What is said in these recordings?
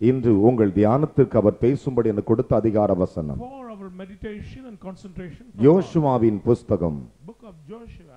இன்று உங்கள் தியானத்திற்கு அவர் பேசும்படி எனக்கு கொடுத்த அதிகார வசனம் For our meditation and concentration, from யோசுவாவின் புஸ்தகம் the book of Joshua,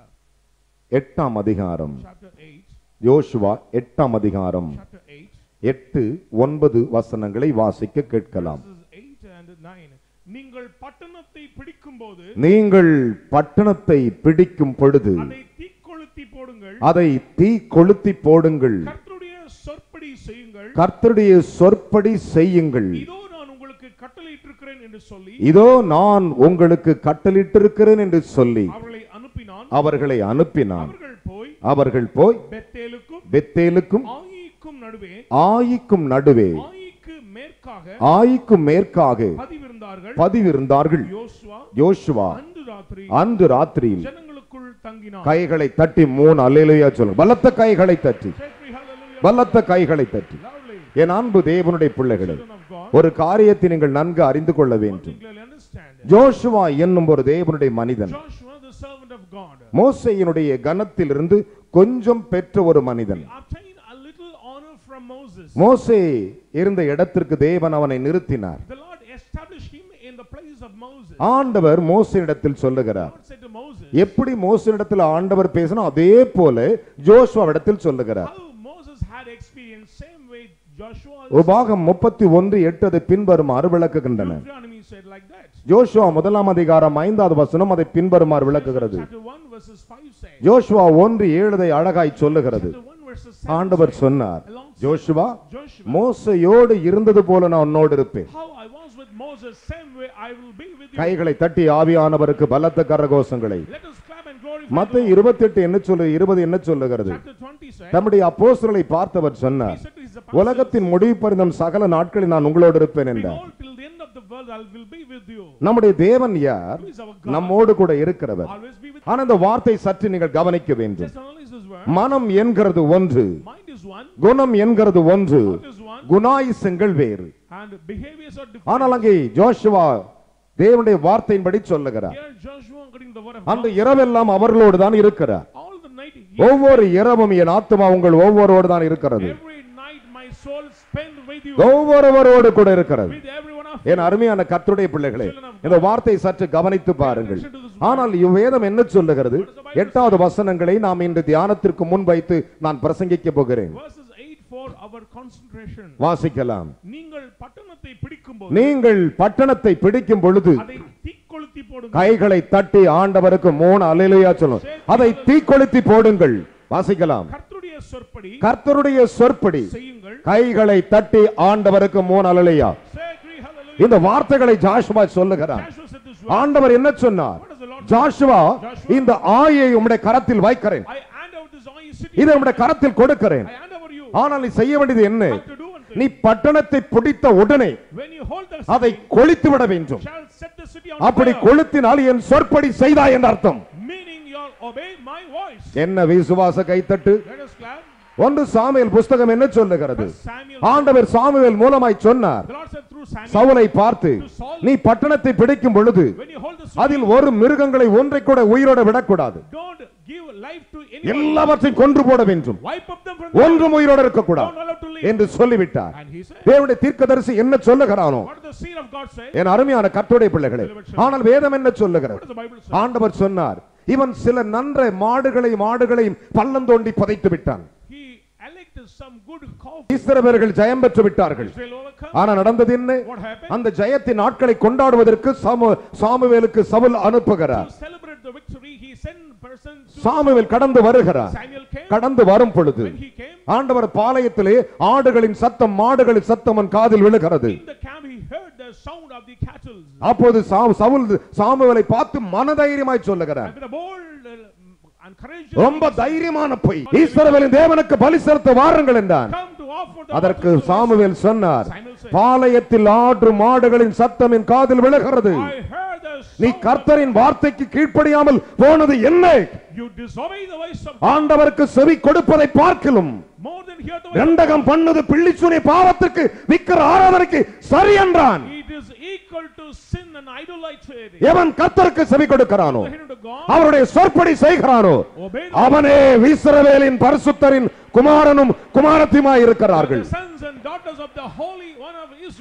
எட்டாம் அதிகாரம் chapter 8, யோசுவா எட்டாம் அதிகாரம் chapter 8, எட்டு ஒன்பது வசனங்களை வாசிக்க கேட்கலாம் verses 8 and 9. நீங்கள் பட்டணத்தை பிடிக்கும்போது நீங்கள் பட்டணத்தை பிடிக்கும் பொழுது அதை தீக்கொளுத்தி போடுங்கள் அதை தீ கொளுத்தி போடுங்கள் கர்த்தருடைய சொற்படி செய்யுங்கள் கர்த்தருடைய சொற்படி செய்யுங்கள் இதோ நான் உங்களுக்கு கட்டளையிட்டிருக்கிறேன் என்று சொல்லி இதோ நான் உங்களுக்கு கட்டளிட்டிருக்கிறேன் என்று சொல்லி அவர்களை அனுப்பினான் அவர்களை அனுப்பினான் அவர்கள் போய் அவர்கள் போய் பெத்தேலுக்கும் பெத்தேலுக்கும் ஆயிக்கும் நடுவே ஆயிக்கும் நடுவே ஆயிக்கு மேற்காக ஆயிக்கும் மேற்காக பதிவிருந்தார்கள் பதிவிருந்தார்கள் யோசுவா யோசுவா அன்று ராத்திரி அன்று ராத்திரியில் ஜனங்களுக்குள் தங்கினான் கைகளை தட்டி மூணு அல்லேலூயா சொல்லுங்க பலத்த கைகளை தட்டி Say three hallelujah பலத்த கைகளை தட்டி loudly. என் அன்பு தேவனுடைய பிள்ளைகளே Children of God, ஒரு காரியத்தை நீங்கள் நன்கு அறிந்து கொள்ள one வேண்டும் thing clearly understand. ஜோஷுவா என்னும் ஒரு தேவனுடைய மனிதன் Joshua, the servant of God, மோசையினுடைய கனத்திலிருந்து கொஞ்சம் பெற்ற ஒரு மனிதன் obtained a little honor from Moses. மோசே இருந்த இடத்திற்கு தேவன் அவனை நிறுத்தினார் The Lord established him in the place of Moses. ஆண்டவர் மோசனிடத்தில் சொல்லுகிறார் God said to Moses, எப்படி மோசனிடத்தில் ஆண்டவர் பேசினா அதே போல ஜோஷுவாவிடத்தில் சொல்லுகிறார் how Moses had experienced, same way Joshua. உபாகம் முப்பத்தி ஒன்று எட்டு அதை பின்வருமாறு விளக்குகின்றன Deuteronomy said like that. Joshua முதலாம் அதிகாரம் ஐந்தாவது வசனம் அதை பின்வருமாறு விளக்குகிறது Chapter 1 verses 5 says. ஜோஷுவா ஒன்று ஏழுதை அழகாய் சொல்லுகிறது Chapter 1 verses 7 ஆண்டவர் சொன்னார் Alongside ஜோஷுவா Joshua. மோசையோடு இருந்தது போல நான் உன்னோடு இருப்பேன் How I was with Moses, same way I will be with you. கைகளை தட்டி ஆவியானவருக்கு பலத்த கரகோஷங்களை Let us clap and glorify மத்த the Lord. இருபத்தி எட்டு என்ன சொல்லு இருபது என்ன சொல்லுகிறது Chapter 20 says. தம்முடைய அப்போஸ்தலரை பார்த்தவர் He சொன்னார் said to his apostles, உலகத்தின் முடிவு பரிந்தம் சகல நாட்களில் நான் உங்களோடு இருப்பேன் என்றார் Behold, till the end of the world I will be with you. நம்முடைய தேவன் யார் Who is our God? நம்மோடு கூட இருக்கிறவர் Always be with ஆனா இந்த வார்த்தை சற்று நீங்கள் கவனிக்க வேண்டும் Just analyze this word. மனம் என்கிறது ஒன்று Mind is one, குணம் என்கிறது ஒன்று thought is one, குணாயுசங்கள் வேறு and behaviors are different. ஆனால் அங்கே ஜோஷுவா தேவனுடைய வார்த்தையின்படி சொல்லுகிறார் Here Joshua, according to the word of அந்த God, இரவெல்லாம் அவர்களோடு தான் இருக்கிறார் all the night, ஒவ்வொரு இரவும் என் ஆத்மா உங்கள் ஒவ்வொருவோடு தான் இருக்கிறது every night my soul spend with you, ஒவ்வொருவரோடு கூட இருக்கிறது with every one of என் அருமையான கர்த்தருடைய பிள்ளைகளே இந்த வார்த்தையை சற்று கவனித்து பாருங்கள் ஆனால் இவ்வேதம் என்ன சொல்லுகிறது எட்டாவது வசனங்களை நாம் இன்று தியானத்திற்கு முன் வைத்து நான் பிரசங்கிக்க போகிறேன் Verses 8 for our concentration. வாசிக்கலாம் நீங்கள் பட்டணத்தை பிடிக்கும்போது நீங்கள் பட்டணத்தை பிடிக்கும் பொழுது அதை தீக்கொளுத்தி போடுங்கள் கைகளை தட்டி ஆண்டவருக்கு மூணு அலையிலையா சொல்லும் அதை தீக்கொளுத்தி போடுங்கள் வாசிக்கலாம் கர்த்தருடைய சொற்படி கர்த்தருடைய சொற்படி செய்யுங்கள் கைகளை தட்டி ஆண்டவருக்கு மூணு அலையா Say three hallelujah. இந்த வார்த்தைகளை ஜாஷுவா சொல்லுகிறார் Joshua said this word. ஆண்டவர் என்ன சொன்னார் What does the Lord say? Joshua இந்த ஆயை உம்முடைய கரத்தில் வைக்கிறேன் I hand over this oil city. இதை உம்முடைய கரத்தில் கொடுக்கிறேன் I hand over you. ஆனால் நீ செய்ய வேண்டியது என்ன Have to do one thing. நீ பட்டணத்தை பிடித்த உடனே When you hold the அதை city, கொளுத்து விட வேண்டும் shall set the city on அப்படி fire. கொளுத்தினால் என் சொற்படி செய்தாய் என்ற அர்த்தம் Meaning you'll obey my voice. என்ன விசுவாச கைத்தட்டு Let us clap. ஒன்று சாமுவேல் புஸ்தகம் என்ன சொல்லுகிறது First Samuel. ஆண்டவர் சாமுவேல் மூலமாய் சொன்னார் The Lord said through Samuel. சவுலை பார்த்து நீ பட்டணத்தை பிடிக்கும் பொழுது When you hold the city, அதில் ஒரு மிருகங்களை ஒன்றை கூட உயிரோட விடக்கூடாது don't give life to anyone. எல்லாவற்றையும் கொன்று போட வேண்டும் Wipe up them from the ஒன்றும் உயிரோட இருக்கக்கூடாது Don't allow to live. என்று சொல்லிவிட்டார் And he said, தேவனுடைய தீர்க்கதரிசி என்ன சொல்லுகிறானோ what does the seed of God say? என் அருமையான கர்த்தருடைய பிள்ளைகளே ஆனால் வேதம் என்ன சொல்லுகிறது What does the Bible say? ஆண்டவர் சொன்னார் இவன் சில நன்ற மாடுகளையும் மாடுகளையும் பள்ளம் தோண்டி புதைத்து விட்டான் He elected some good cow. இஸ்ரவேலர்கள் ஜெயம் பெற்று விட்டார்கள் Israel overcome. ஆனா நடந்தது என்ன What happened? அந்த ஜெயத்தின் நாட்களை கொண்டாடுவதற்கு சாமு சாமுவேலுக்கு சவுல் அனுப்புகிறார் To celebrate the victory, he sent person to Samuel கடந்து வருகிறார் Samuel came. கடந்து வரும் பொழுது When he came, ஆண்டவர் பாளையத்திலே ஆடுகளின் சத்தம் மாடுகளின் சத்தம் அவன் காதில் விழுகிறது in the camp he heard the sound of the cattle. அப்போது சா- சவுல் சாமுவேலை பார்த்து மனதைரியமாய் சொல்லுகிறார் And with a bold uh, and courageous ரொம்ப தைரியமான பொய் ஈஸ்வரவேலின் தேவனுக்கு பலி செலுத்த வாருங்கள் என்றான் come to offer the அதற்கு offerings to சாமுவேல் சொன்னார் Samuel said, பாளையத்தில் ஆடு மாடுகளின் சத்தம் என் காதில் விழுகிறது I heard the நீ sound of- கர்த்தரின் வார்த்தைக்கு கீழ்ப்படியாமல் போனது என்ன you disobey the voice of ஆண்டவருக்கு செவி கொடுப்பதை பார்க்கிலும் more than hear the voice of ரெண்டகம் பண்ணது பிள்ளிச்சுனை பாவத்திற்கு விக்கிர ஆராதனைக்கு சரி என்றான் It is equal to sin and idolatry. எவன் கர்த்தருக்கு செவி கொடுக்கிறானோ The hand of God, அவருடைய சொற்படி செய்கிறானோ obey the அவனே வீசரவேலின் பரிசுத்தரின் குமாரனும் குமாரத்தியுமாய் இருக்கிறார்கள் the sons and daughters of the Holy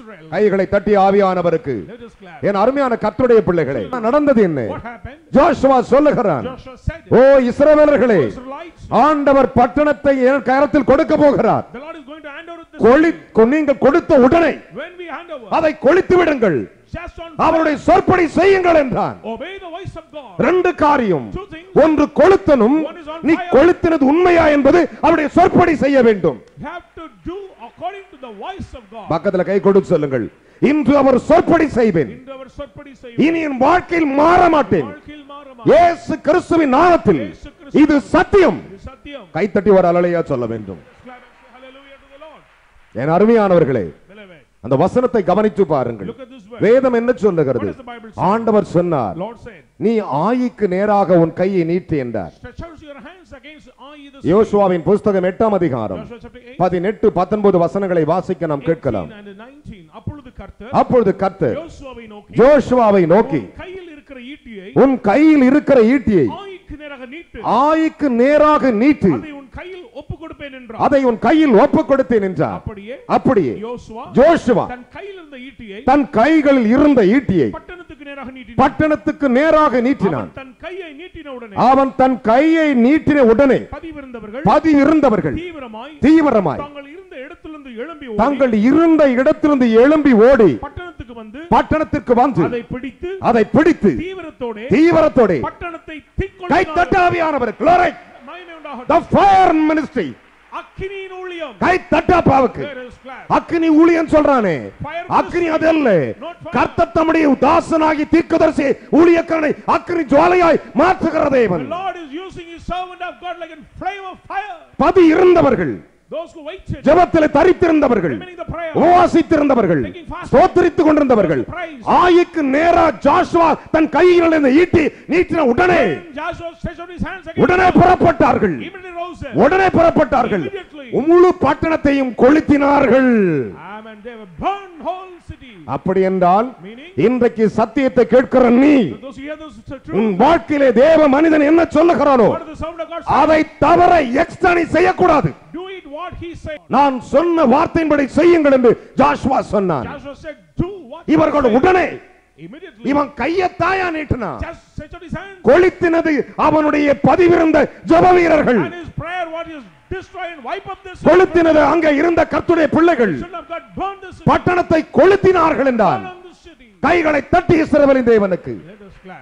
Israel. கைகளை தட்டி ஆவியானவருக்கு Let us clap. என் அருமையான கர்த்தருடைய பிள்ளைகளே நடந்தது என்ன What happened? ஜோஷுவா சொல்லுகிறான் Joshua said, ஓ இஸ்ரவேலர்களே Israelites, ஆண்டவர் பட்டணத்தை என் கரத்தில் கொடுக்க போகிறார் the Lord is going to hand over this. கொளி நீங்கள் கொடுத்த உடனே When we hand over, அதை கொளித்து விடுங்கள் just on அவருடைய சொற்படி செய்யுங்கள் என்றான் obey the voice of God. ரெண்டு காரியம் Two things. ஒன்று கொளுத்தனும் One is on நீ fire. கொளுத்தினது உண்மையா என்பது அவருடைய சொற்படி செய்ய வேண்டும் You have to do according to the voice of God. பக்கத்துல கை கொடுத்து சொல்லுங்கள் இன்று அவர் சொற்படி செய்வேன் In our சொற்படி இனி என் வாழ்க்கையில் மாற மாட்டேன் வாழ்க்கையில் மாறுமா இயேசு கிறிஸ்துவின் நாமத்தில் இயேசு கிறிஸ்து- இது சத்தியம் இது சத்தியம் கைத்தட்டி ஒரு அலலையா சொல்ல வேண்டும் Clap and say hallelujah to the Lord. என் அருமையானவர்களே Beloved, அந்த வசனத்தை கவனித்து பாருங்கள் look at this word. வேதம் என்ன சொல்லுகிறது What does the Bible say? ஆண்டவர் சொன்னார் Lord said, நீ ஆயிக்கு நேராக உன் கையை நீட்டு என்றார் stretch out your hands against I the யோசுவாவின் புஸ்தகம் எட்டாம் அதிகாரம் Joshua chapter 8, பதினெட்டு பத்தொன்பது வசனங்களை வாசிக்க நாம் 18 கேட்கலாம் and 19. அப்பொழுது கர்த்தர் அப்பொழுது கர்த்தர் யோசுவாவை நோக்கி ஜோஷுவாவை நோக்கி உன் கையில் இருக்கிற ஈட்டியை உன் கையில் இருக்கிற ஈட்டியை ஆயிக்கு நேராக நீட்டு ஆயிக்கு நேராக நீட்டு அதை உன் கையில் ஒப்பு கொடுப்பேன் என்றார் அதை உன் கையில் ஒப்புக் கொடுத்தேன் என்றார் அப்படியே அப்படியே யோசுவா ஜோஷுவா தன் கையில் இருந்த ஈட்டியை தன் கைகளில் இருந்த ஈட்டியை பட்டணத்துக்கு நேராக நீட்டினான் பட்டணத்துக்கு நேராக நீட்டினான் அவன் தன் கையை நீட்டின உடனே அவன் தன் கையை நீட்டின உடனே பதிவிருந்தவர்கள் பதி இருந்தவர்கள் தீவிரமாய் தீவிரமாய் தாங்கள் இருந்த இடத்திலிருந்து எழும்பி ஓடி தாங்கள் இருந்த இடத்திலிருந்து எழும்பி ஓடி பட்டணத்துக்கு வந்து பட்டணத்திற்கு வந்து அதை பிடித்து அதை பிடித்து தீவிரத்தோட தீவிரத்தோட பட்டணத்தை கை தீக்கொள்ள தட்டாவியானவர் glory மகிமை உண்டாகட்டும். the fire ministry அக்கினியின் ஊழியம் கை தட்டாப்பாவுக்கு There is clap. அக்னி ஊழியம் சொல்றானே Fire அக்னி ministry. அதல்ல Not fire. கர்த்தர் தம்முடைய தாசனாகி தீர்க்கதரிசி ஊழியக்காரனை அக்னி ஜுவாலையாய் மாற்றுகிற The தேவன் Lord is using his servant of God like a flame of fire. பதி இருந்தவர்கள் Those who waited, ஜெபத்தில் தரித்திருந்தவர்கள் remaining the prayer. உபவாசித்திருந்தவர்கள் Taking fast. ஸ்தோத்திரித்துக் கொண்டிருந்தவர்கள் Praise. ஆயிக்கு நேரா ஜாஷுவா தன் கையில் இருந்த ஈட்டி நீட்டின உடனே When Joshua stretched out his hands against உடனே the Lord, புறப்பட்டார்கள் immediately rose up. உடனே புறப்பட்டார்கள் Immediately. முழு பட்டணத்தையும் கொளுத்தினார்கள் Amen. They have burned whole city. அப்படி என்றால் Meaning, இன்றைக்கு சத்தியத்தை கேட்கிற நீ those who hear those உன் truth, வாழ்க்கையிலே தேவ மனிதன் என்ன சொல்லுகிறானோ what is the sound of God say? அதை தவிர எக்ஸ்ட்ரா நீ செய்யக்கூடாது Do it what he said. நான் சொன்ன வார்த்தையின்படி செய்யுங்கள் என்று ஜாஷ்வா சொன்னான் Joshua said, do what இவர்கள் he said. உடனே Immediately, இவன் கையை தாயா நீட்டினான் just stretched out his hands. கொளித்தினது அவனுடைய பதிவிருந்த ஜப வீரர்கள் And his prayer, what is destroy and wipe up this கொளுத்தினது அங்க இருந்த கர்த்துடைய பிள்ளைகள் children of God, burn this city. பட்டணத்தை கொளுத்தினார்கள் என்றான் Burn this city. கைகளை தட்டி இஸ்ரவேலின் தேவனுக்கு Let us clap.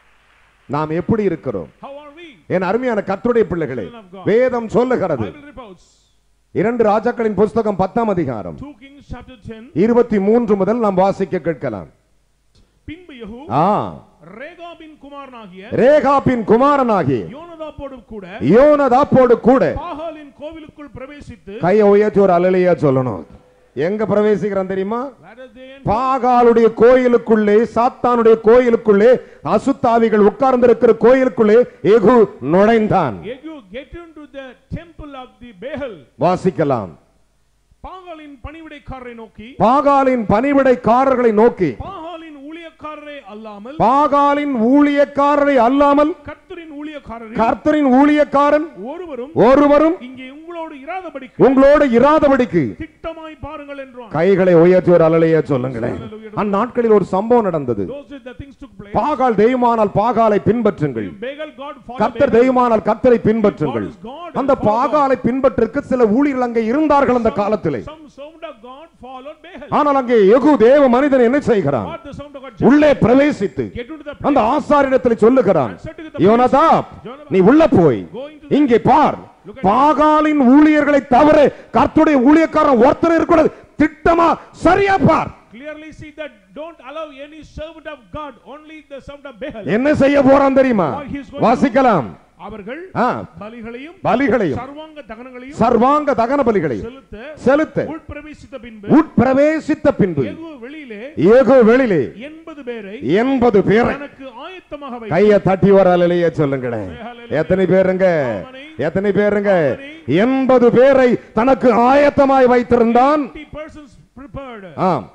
நாம் எப்படி இருக்கிறோம் How are we? என் அருமையான கர்த்தருடைய பிள்ளைகளே Children of God. வேதம் சொல்லுகிறது Bible reports. இரண்டு ராஜாக்களின் புஸ்தகம் பத்தாம் அதிகாரம் 2 Kings chapter 10. இருபத்தி மூன்று முதல் நாம் வாசிக்க கேட்கலாம் பின்பு யெகூ ஆ ரேகாபின் குமாரனாகிய ரேகாப்பின் குமாரனாகி யோனதாப்போடு கூட யோனதாப்போடு கூட பாகாலின் கோவிலுக்குள் பிரவேசித்து கையை உயர்த்தி ஒரு அலலையா சொல்லணும் எங்க பிரவேசிக்கிறான் தெரியுமா That is the end. பாகாலுடைய கோயிலுக்குள்ளே சாத்தானுடைய கோயிலுக்குள்ளே அசுத்தாவிகள் உட்கார்ந்திருக்கிற கோயிலுக்குள்ளே எகு நுழைந்தான் Yegu get into the temple of the Behel. வாசிக்கலாம் பாகாலின் பணிவிடைக்காரரை நோக்கி பாகாலின் பணிவிடைக்காரர்களை நோக்கி பாகாலின் ஊழியக்காரரை அல்லாமல் பாகாலின் ஊழியக்காரரை அல்லாமல் கர்த்தரின் ஊழியக்காரரில் கர்த்தரின் ஊழியக்காரன் ஒருவரும் ஒருவரும் இங்கே உங்களோடு இராதபடிக்கு உங்களோடு இராதபடிக்கு திட்டமாய் பாருங்கள் என்றான் கைகளை உயர்த்தி ஒரு அலலையா சொல்லுங்களேன் அந்நாட்களில் ஒரு சம்பவம் நடந்தது Those days the things took place. பாகால் தெய்வமானால் பாகாலை பின்பற்றுங்கள் If Bagal God follow கர்த்தர் Bagal, தெய்வமானால் கர்த்தரை பின்பற்றுங்கள் God is God and அந்த follow God. பாகாலை பின்பற்றுக்கு சில ஊழியர்கள் அங்கே இருந்தார்கள் அந்த காலத்திலே Some servant of God followed Behel. ஆனால் அங்கே எகு தேவ மனிதன் என்ன செய்கிறான் What the servant of God உள்ளே பிரவேசித்து get into the அந்த place, ஆசாரிடத்தில் சொல்லுகிறான் and said to the யோனதாப் நீ உள்ள போய் going to the இங்கே பார் பாகாலின் ஊழியர்களை தவிர கர்த்தருடைய ஊழியக்காரன் ஒருத்தர் இருக்கக்கூடாது திட்டமா சரியா பார் clearly see that don't allow any servant of God, only the servant of Behel. என்ன செய்ய போறான் தெரியுமா What he is going to வாசிக்கலாம் அவர்கள் ஆ, பலிகளையும் பலிகளையும் சர்வாங்க தகனங்களையும் சர்வாங்க தகன பலிகளையும் செலுத்த செலுத்த உட்பிரவேசித்த பின்பு உட்பிரவேசித்த பின்பு எகு வெளியிலே ஏகோ வெளியிலே எண்பது பேரை எண்பது பேரை தனக்கு ஆயத்தமாக வை கைய தட்டி வர அலைய சொல்லுங்களேன் எத்தனை பேருங்க எத்தனை பேருங்க எண்பது பேரை தனக்கு ஆயத்தமாய் வைத்திருந்தான் 50 persons prepared ஆம்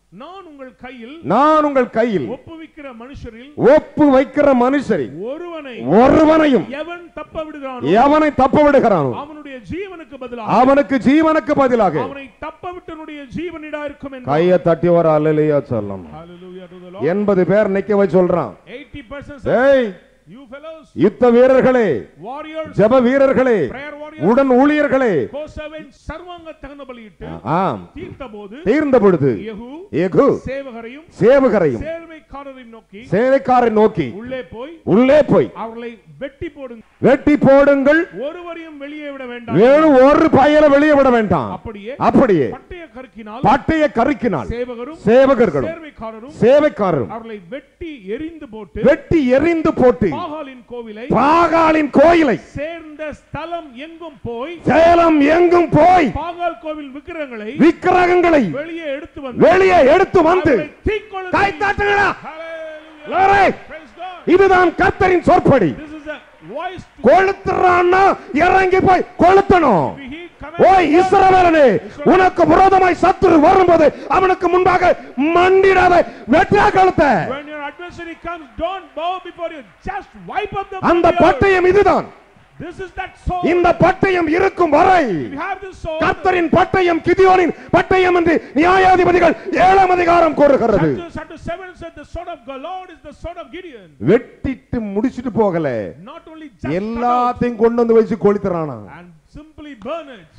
நான் உங்கள் கையில் நான் உங்கள் கையில் ஒப்புவிக்கிற மனுஷரில் ஒப்பு வைக்கிற மனுஷரை ஒருவனை ஒருவனையும் எவன் தப்ப விடுகிறானோ எவனை தப்ப விடுகிறானோ அவனுடைய ஜீவனுக்கு பதிலாக அவனுக்கு ஜீவனுக்கு பதிலாக அவனை தப்ப விட்டனுடைய ஜீவனிடா இருக்கும் என்று கைய தட்டி வர அல்லையா சொல்லலாம் Hallelujah to the Lord. எண்பது பேர் நிக்க வை சொல்றான் 80% ஏய் you fellows, யுத்த வீரர்களே warriors, ஜெப வீரர்களே prayer warriors, உடன் ஊழியர்களே co-servants, சர்வாங்க தகன பலியிட்டு ஆம் தீர்த்த போது தீர்ந்த பொழுது யெகூ ஏகு சேவகரையும் சேவகரையும் சேர்வைக்காரரையும் நோக்கி சேவைக்காரை நோக்கி உள்ளே போய் உள்ளே போய் அவர்களை வெட்டி போடுங்க வெட்டி போடுங்கள் ஒருவரையும் வெளியே விட வேண்டாம் வேறு ஒரு பயல வெளியே விட வேண்டாம் அப்படியே அப்படியே பட்டய கருக்கினால் பட்டைய கருக்கினால் சேவகரும் சேவகர்களும் சேர்வைக்காரரும் சேவைக்காரரும் அவர்களை வெட்டி எரிந்து போட்டு வெட்டி எறிந்து போட்டு பாகாலின் கோவிலை பாகாலின் கோயிலை சேர்ந்த ஸ்தலம் எங்கும் போய் சேலம் எங்கும் போய் பாகால் கோவில் விக்கிரங்களை விக்கிரகங்களை வெளியே எடுத்து வந்து வெளியே எடுத்து வந்து அவர்களை தீக்கொளுத்தி- கை தட்டுங்களா Hallelujah. Glory. Praise God. இதுதான் கர்த்தரின் சொற்படி This is a voice to கொளுத்துறான்னா இறங்கி போய் கொளுத்தணும் he ஓ commands இஸ்ரவேலனே உனக்கு விரோதமாய் சத்துரு வரும்போது அவனுக்கு முன்பாக மண்டிடாத வெற்றா கழுத்த when your adversary comes don't bow before you just wipe up the அந்த barrier. பட்டயம் இதுதான் this is that sword இந்த பட்டயம் இருக்கும் வரை if you have this sword கர்த்தரின் பட்டயம் கிதியோனின் பட்டயம் என்று நியாயாதிபதிகள் ஏழாம் அதிகாரம் கூறுகிறது chapter, chapter 7 said the sword of God Lord is the sword of Gideon வெட்டிட்டு முடிச்சிட்டு போகல not only just cut out எல்லாத்தையும் கொண்டு வந்து வச்சு கொளுத்துறானா and simply burn it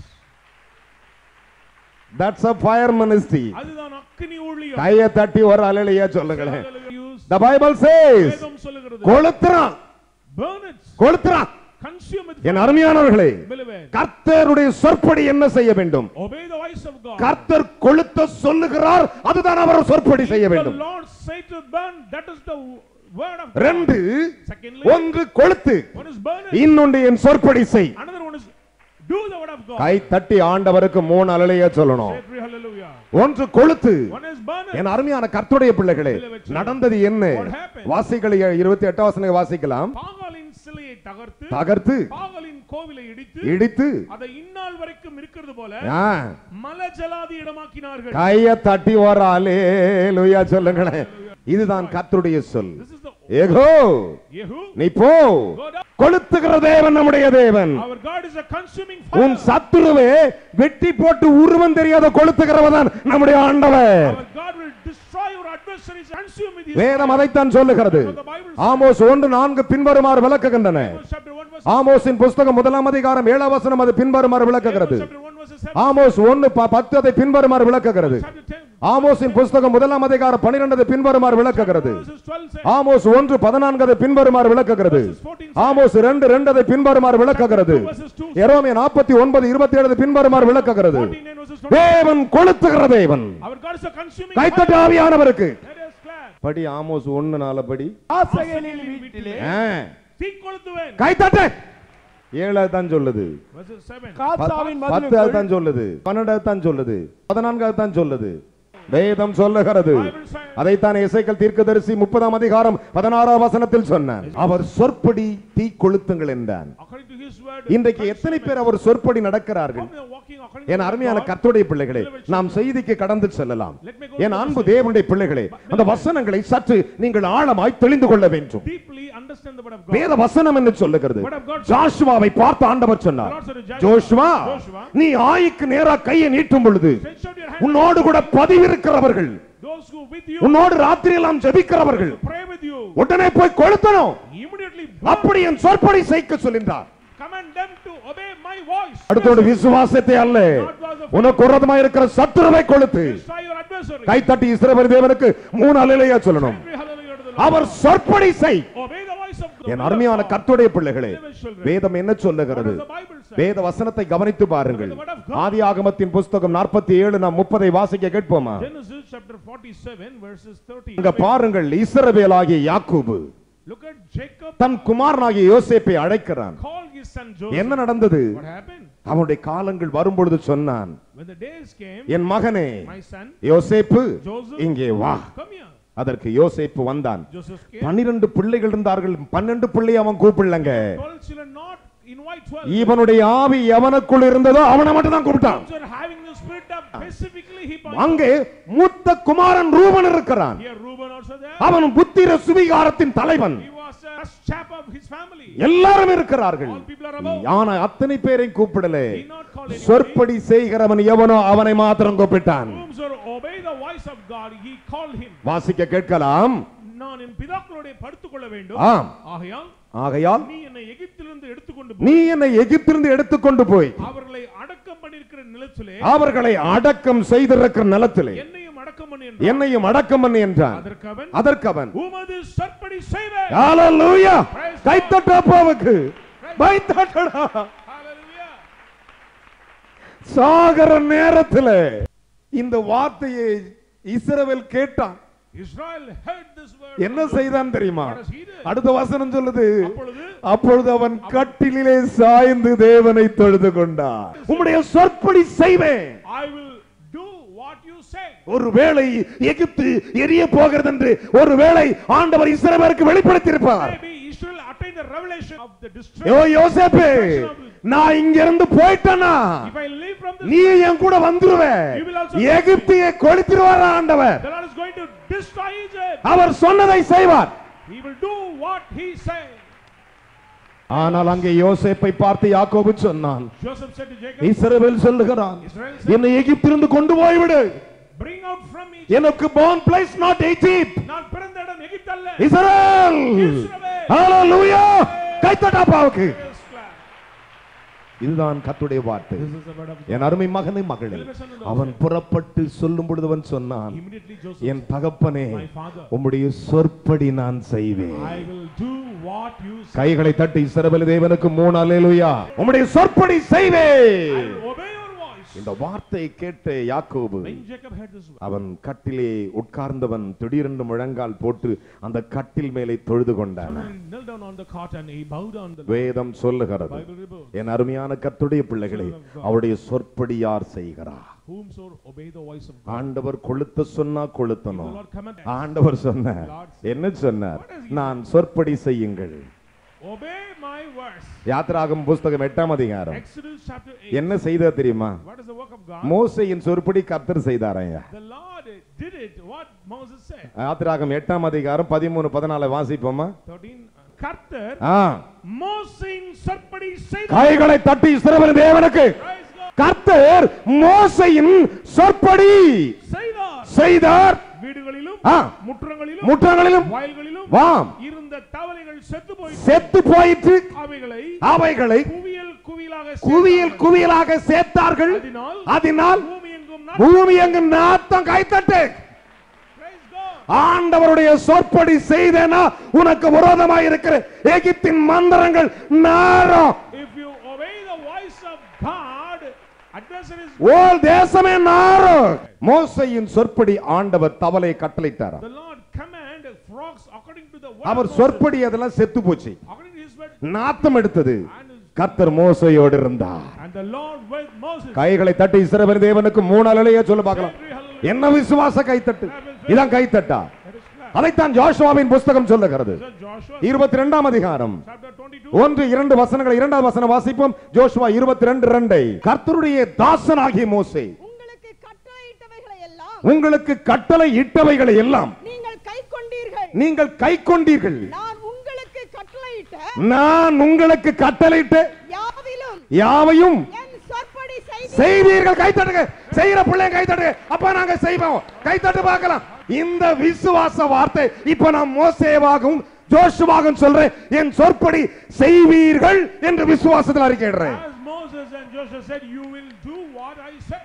that's a fire ministry அதுதான் அக்னி ஊழியம் கைய தட்டி ஒரு அலையிலையா சொல்லுங்களேன் Use த பைபிள் சேஸ் வேதம் சொல்லுகிறது கொளுத்துறான் burn it கொளுத்துறான் consume it என் அருமையானவர்களே beloved கர்த்தருடைய சொற்படி என்ன செய்ய வேண்டும் obey the voice of God கர்த்தர் கொளுத்த சொல்லுகிறார் அதுதான் அவர் சொற்படி செய்ய If the வேண்டும் Lord say to burn that is the word of God ரெண்டு secondly ஒன்று கொளுத்து one is burn it இன்னொன்று என் சொற்படி செய் another one is do the word of God கை தட்டி ஆண்டவருக்கு மூணு அலையா சொல்லணும் Say three hallelujah ஒன்று கொளுத்து one is burn it என் அருமையான கர்த்தருடைய பிள்ளைகளே நடந்தது என்ன What happened? வாசிகளை இருபத்தி எட்டாம் வசனம் வாசிக்கலாம் பாகாலின் சிலையை தகர்த்து தகர்த்து பாகாலின் கோவிலை இடித்து இடித்து அதை இந்நாள் வரைக்கும் இருக்கிறது போல ஆ, மல ஜலாதி இடமாக்கினார்கள் கைய தட்டி வராலே லுயா சொல்லுங்களேன் இதுதான் கர்த்தருடைய சொல் this is the ஏகோ Yehu நீ போ go down கொளுத்துகிற தேவன் நம்முடைய தேவன் our God is a consuming உன் fire சத்துருவே வெட்டி போட்டு உருவம் தெரியாத கொளுத்துகிறவதான் நம்முடைய ஆண்டவர் our God will destroy your adversaries consume with his வேதம் அதைத்தான் சொல்லுகிறது So the Bible says Amos ஒன்று நான்கு பின்வருமாறு விளக்குகின்றன Amos chapter 1 verse ஆமோஸின் புஸ்தகம் முதலாம் அதிகாரம் ஏழாம் வசனம் அது பின்வருமாறு விளக்குகிறது Amos chapter 1 verse 7 ஆமோஸ் ஒன்னு ப- பத்து அதை பின்வருமாறு விளக்குகிறது chapter 10 ஆமோஸின் புஸ்தகம் முதலாம் அதிகாரம் பன்னிரெண்டு பின்வருமாறு விளக்குகிறது verses 12 say ஆமோஸ் ஒன்று பதினான்கு அதை பின்வருமாறு விளக்குகிறது verses 14 ஆமோஸ் ரெண்டு ரெண்டு அதை பின்வருமாறு விளக்குகிறது verses 2 எரோமிய நாற்பத்தி ஒன்பது இருபத்தி ஏழு பின்வருமாறு விளக்குகிறது 49 verses 20 தேவன் கொளுத்துகிற தேவன் our God is a consuming கைத்தட்டு fire ஆவியானவருக்கு let us clap படி ஆமோஸ் ஒன்னு நாலு படி ஆசைகளில் வீட்டிலே ஆ, தீ கொளுத்துவேன் கைத்தட்டு ஏழு தான் சொல்லுது verses 7 காசாவின் பத்து மதிலுக்குள் அதுதான் சொல்லுது பன்னெண்டு தான் சொல்லுது பதினான்கு தான் சொல்லுது வேதம் சொல்லுகிறது Bible says அதைத்தான் இசைக்கல் தீர்க்கதரிசி முப்பதாம் அதிகாரம் பதினாறாம் வசனத்தில் சொன்னார் அவர் சொற்படி தீ கொளுத்துங்கள் என்றான் according to his word இன்றைக்கு எத்தனை பேர் அவர் சொற்படி நடக்கிறார்கள் how many are walking according N to அருமையான God? கர்த்தருடைய பிள்ளைகளே நாம் செய்திக்கு கடந்து செல்லலாம் Let me go N to அன்பு the தேவனுடைய பிள்ளைகளே அந்த வசனங்களை சற்று நீங்கள் ஆழமாய் தெளிந்து கொள்ள வேண்டும் deeply understand the word of God வேத வசனம் என்று சொல்லுகிறது Word of God. ஜாஷுவாவை பார்த்து ஆண்டவர் சொன்னார் The Lord said to Joshua, Joshua Joshua, நீ ஆய்க்கு நேரா கையை நீட்டும் பொழுது stretch out your hand உன்னோடு கூட பதிவிருக்கிறவர்கள் those who with you உன்னோடு ராத்திரி எல்லாம் ஜெபிக்கிறவர்கள் pray with you உடனே போய் கொளுத்தணும் immediately அப்படி என் சொற்படி செய்க சொல்லின்றார் command them to obey my voice அடுத்தோடு விசுவாசத்தை அல்ல உனக்கு உரதமா இருக்கிற சத்துருவை கொளுத்து destroy your adversary கைத்தட்டி இஸ்ரவேல் தேவனுக்கு மூணு அலையிலேயே சொல்லணும் Every hallelujah to the Lord. அவர் சொற்படி செய் obey the voice of the N word of அருமையான God. கர்த்தருடைய பிள்ளைகளே Beloved children, வேதம் என்ன what சொல்லுகிறது does the Bible say? வேத வசனத்தை கவனித்து பாருங்கள் ஆதி ஆகமத்தின் புஸ்தகம் நாற்பத்தி ஏழு நாம் முப்பதை வாசிக்க கேட்போமா Genesis chapter 47 verses 30 அங்க பாருங்கள் இஸ்ரவேலாகிய யாக்கூபு look at Jacob தன் குமாரனாகிய யோசேப்பை அழைக்கிறான் called his son Joseph என்ன நடந்தது what happened அவனுடைய காலங்கள் வரும்பொழுது சொன்னான் when the days came என் மகனே my son யோசேப்பு Joseph இங்கே வா come here அதற்கு யோசேப்பு வந்தான் Joseph came பன்னிரண்டு பிள்ளைகள் இருந்தார்கள் பன்னெண்டு பிள்ளை அவன் கூப்பிடலங்க 12 children not invite 12. இவனுடைய ஆவி எவனுக்குள் இருந்ததோ அவனை மட்டும் தான் கூப்பிட்டான் Those who are having the spirit of specifically he pointed. அங்கே மூத்த குமாரன் ரூபன் இருக்கிறான் Here Reuben also there. அவன் புத்திர சுவிகாரத்தின் தலைவன் He was a first chap of his family. எல்லாரும் இருக்கிறார்கள் All people are above. ஆனா அத்தனை பேரை கூப்பிடல He not call anybody. சொற்படி செய்கிறவன் எவனோ அவனை மாத்திரம் கூப்பிட்டான் Whomsoever obey the voice of God, he called him. வாசிக்க கேட்கலாம் நான் என் பிதாக்களோட படுத்துக் கொள்ள வேண்டும் ஆம் ஆகையால் ஆகையால் நீ என்னை எகிப்திலிருந்து எடுத்துக்கொண்டு நீ போய் என்னை எகிப்திலிருந்து எடுத்துக்கொண்டு போய் அவர்களை அடக்கம் பண்ணிருக்கிற நிலத்திலே அவர்களை அடக்கம் செய்திருக்கிற நிலத்திலே என்னையும் அடக்கம் பண்ணி என்றார். என்னையும் அடக்கம் பண்ணி என்றான் அதற்கு அவன் அதற்கு அவன் உமது சற்படி செய்வேன் ஹalleluya கைத்தட்ட அப்பாவுக்கு கைத்தட்டடா Hallelujah. சாகர நேரத்துல இந்த வார்த்தையை இஸ்ரவேல் கேட்டான் Israel heard this word. என்ன செய்தான் தெரியுமா What does he do? அடுத்த வசனம் சொல்லுது அப்பொழுது அப்பொழுது அவன் கட்டிலே சாய்ந்து தேவனை தொழுது கொண்டான் உம்முடைய சொற்படி செய்வேன் I will do what you say. ஒருவேளை எகிப்து எரிய போகிறது என்று ஒருவேளை ஆண்டவர் இஸ்ரவேலுக்கு வெளிப்படுத்தியிருப்பார் Maybe Israel attained the revelation of the yo destruction. யோசேப்பு நான் இங்க இருந்து போயிட்டேனா If I leave from this, நீ என் கூட வந்துருவ You will also- எகிப்தியை கொளுத்திருவார் ஆண்டவர் the Lord is going to destroy Egypt. அவர் சொன்னதை செய்வார் He will do what he said. ஆனால் அங்கே யோசேப்பை பார்த்து யாக்கோபு சொன்னான் Joseph said to Jacob, இஸ்ரவேல் சொல்லுகிறான் Israel said, என்னை எகிப்திலிருந்து கொண்டு போய்விடு bring out from Egypt. எனக்கு born place not Egypt நான் பிறந்த இடம் எகிப்து அல்ல. இஸ்ரவேல் இஸ்ரவேல். ஹalleluya கைத்தட்டாப்பாவுக்கு Yes, clap. இதுதான் கர்த்தருடைய வார்த்தை This is the word of God. என் அருமை மகனை மகளே அவன் புறப்பட்டு சொல்லும் பொழுது அவன் சொன்னான் Immediately Joseph என் தகப்பனே my father, உம்முடைய சொற்படி நான் செய்வேன் I will do what you say. கைகளை தட்டி இஸ்ரவேல் தேவனுக்கு மூணு அல்லேலூயா உம்முடைய சொற்படி I செய்வேன் will obey your voice. இந்த வார்த்தையை கேட்ட யாக்கோபு When Jacob heard this word, அவன் கட்டிலே உட்கார்ந்தவன் திடீரென்று முழங்கால் போட்டு அந்த கட்டில் மேலே தொழுது கொண்டான் he knelt down on the cot and he bowed down the வேதம் சொல்லுகிறது Bible reveals. என் அருமையான கர்த்தருடைய பிள்ளைகளே அவருடைய சொற்படி யார் செய்கிறார் Whomsoever obey the voice of God. ஆண்டவர் கொளுத்த சொன்னா The கொளுத்தணும் Lord commanded. ஆண்டவர் சொன்னார் என்ன சொன்னார் நான் சொற்படி செய்யுங்கள் Obey my words. யாத்திராகம் புஸ்தகம் எட்டாம் அதிகாரம் Exodus chapter 8. என்ன செய்தா தெரியுமா What is the work of God? மோசையின் சொற்படி கர்த்தர் செய்தாரையா The Lord did it. What Moses said. யாத்திராகம் எட்டாம் அதிகாரம் பதிமூணு பதினாலு வாசிப்போமா 13. கர்த்தர் ஆ மோசையின் சொற்படி செய்தார். கைகளை தட்டி இஸ்ரவேல் தேவனுக்கு Praise God. கர்த்தர் மோசையின் சொற்படி செய்தார். செய்தார் வீடுகளிலும் ஆ, முற்றங்களிலும் முற்றங்களிலும் வயல்களிலும் வாம் இருந்த தவளைகள் செத்து போய் செத்து போயிற்று அவைகளை அவைகளை குவியல் குவியலாக குவியல் சேர்த்தார்கள். குவியலாக சேர்த்தார்கள் அதனால் அதனால் பூமி எங்கும் பூமி எங்கு நாத்தம் கைத்தட்டு Praise God. ஆண்டவருடைய சொற்படி செய்தேனா உனக்கு விரோதமாய் இருக்கிற எகிப்தின் மந்திரங்கள் நாரம் If you obey the voice of God, adversaries, ஓல் தேசமே நாரம் மோசையின் சொற்படி ஆண்டவர் தவளை கட்டளையிட்டாராம் the Lord command frogs according to the word our of Moses, சொற்படி அதெல்லாம் செத்து போச்சு according to his word, நாத்தம் எடுத்தது and, கர்த்தர் மோசையோடு இருந்தார் and the Lord with Moses. கைகளை தட்டி இஸ்ரவேல் தேவனுக்கு மூணு அலைய சொல்ல பார்க்கலாம் Every hallelujah. என்ன விசுவாச கைத்தட்டு இதான் கைத்தட்டா That is clear. அதைத்தான் ஜோஷுவாவின் புஸ்தகம் சொல்லுகிறது So Joshua இருபத்தி ரெண்டாம் அதிகாரம் chapter 22. ஒன்று இரண்டு வசனங்கள் இரண்டாவது வசனம் வாசிப்போம் ஜோஷுவா இருபத்தி ரெண்டு ரெண்டை கர்த்தருடைய தாசனாகிய மோசே உங்களுக்கு கட்டளையிட்டவைகளை எல்லாம் உங்களுக்கு கட்டளை இட்டவைகளை எல்லாம் நீங்கள் கை கொண்டீர்கள் நீங்கள் கை கொண்டீர்கள் நான் உங்களுக்கு கட்டளையிட்ட நான் உங்களுக்கு கட்டளையிட்டு யாவிலும் யாவையும் என் சொற்படி செய்தி செய்வீர்கள் கைத்தட்டுங்க செய்யற பிள்ளைங்க கைத்தட்டுங்க அப்ப நாங்க செய்வோம் கைத்தட்டு பார்க்கலாம் இந்த விசுவாச வார்த்தை இப்ப நான் மோசேவாகவும் ஜோஷுவாகவும் சொல்றேன் என் சொற்படி செய்வீர்கள் என்று விசுவாசத்தில் அறிக்கையிடுறேன் As Moses and Joshua said, you will do what I said.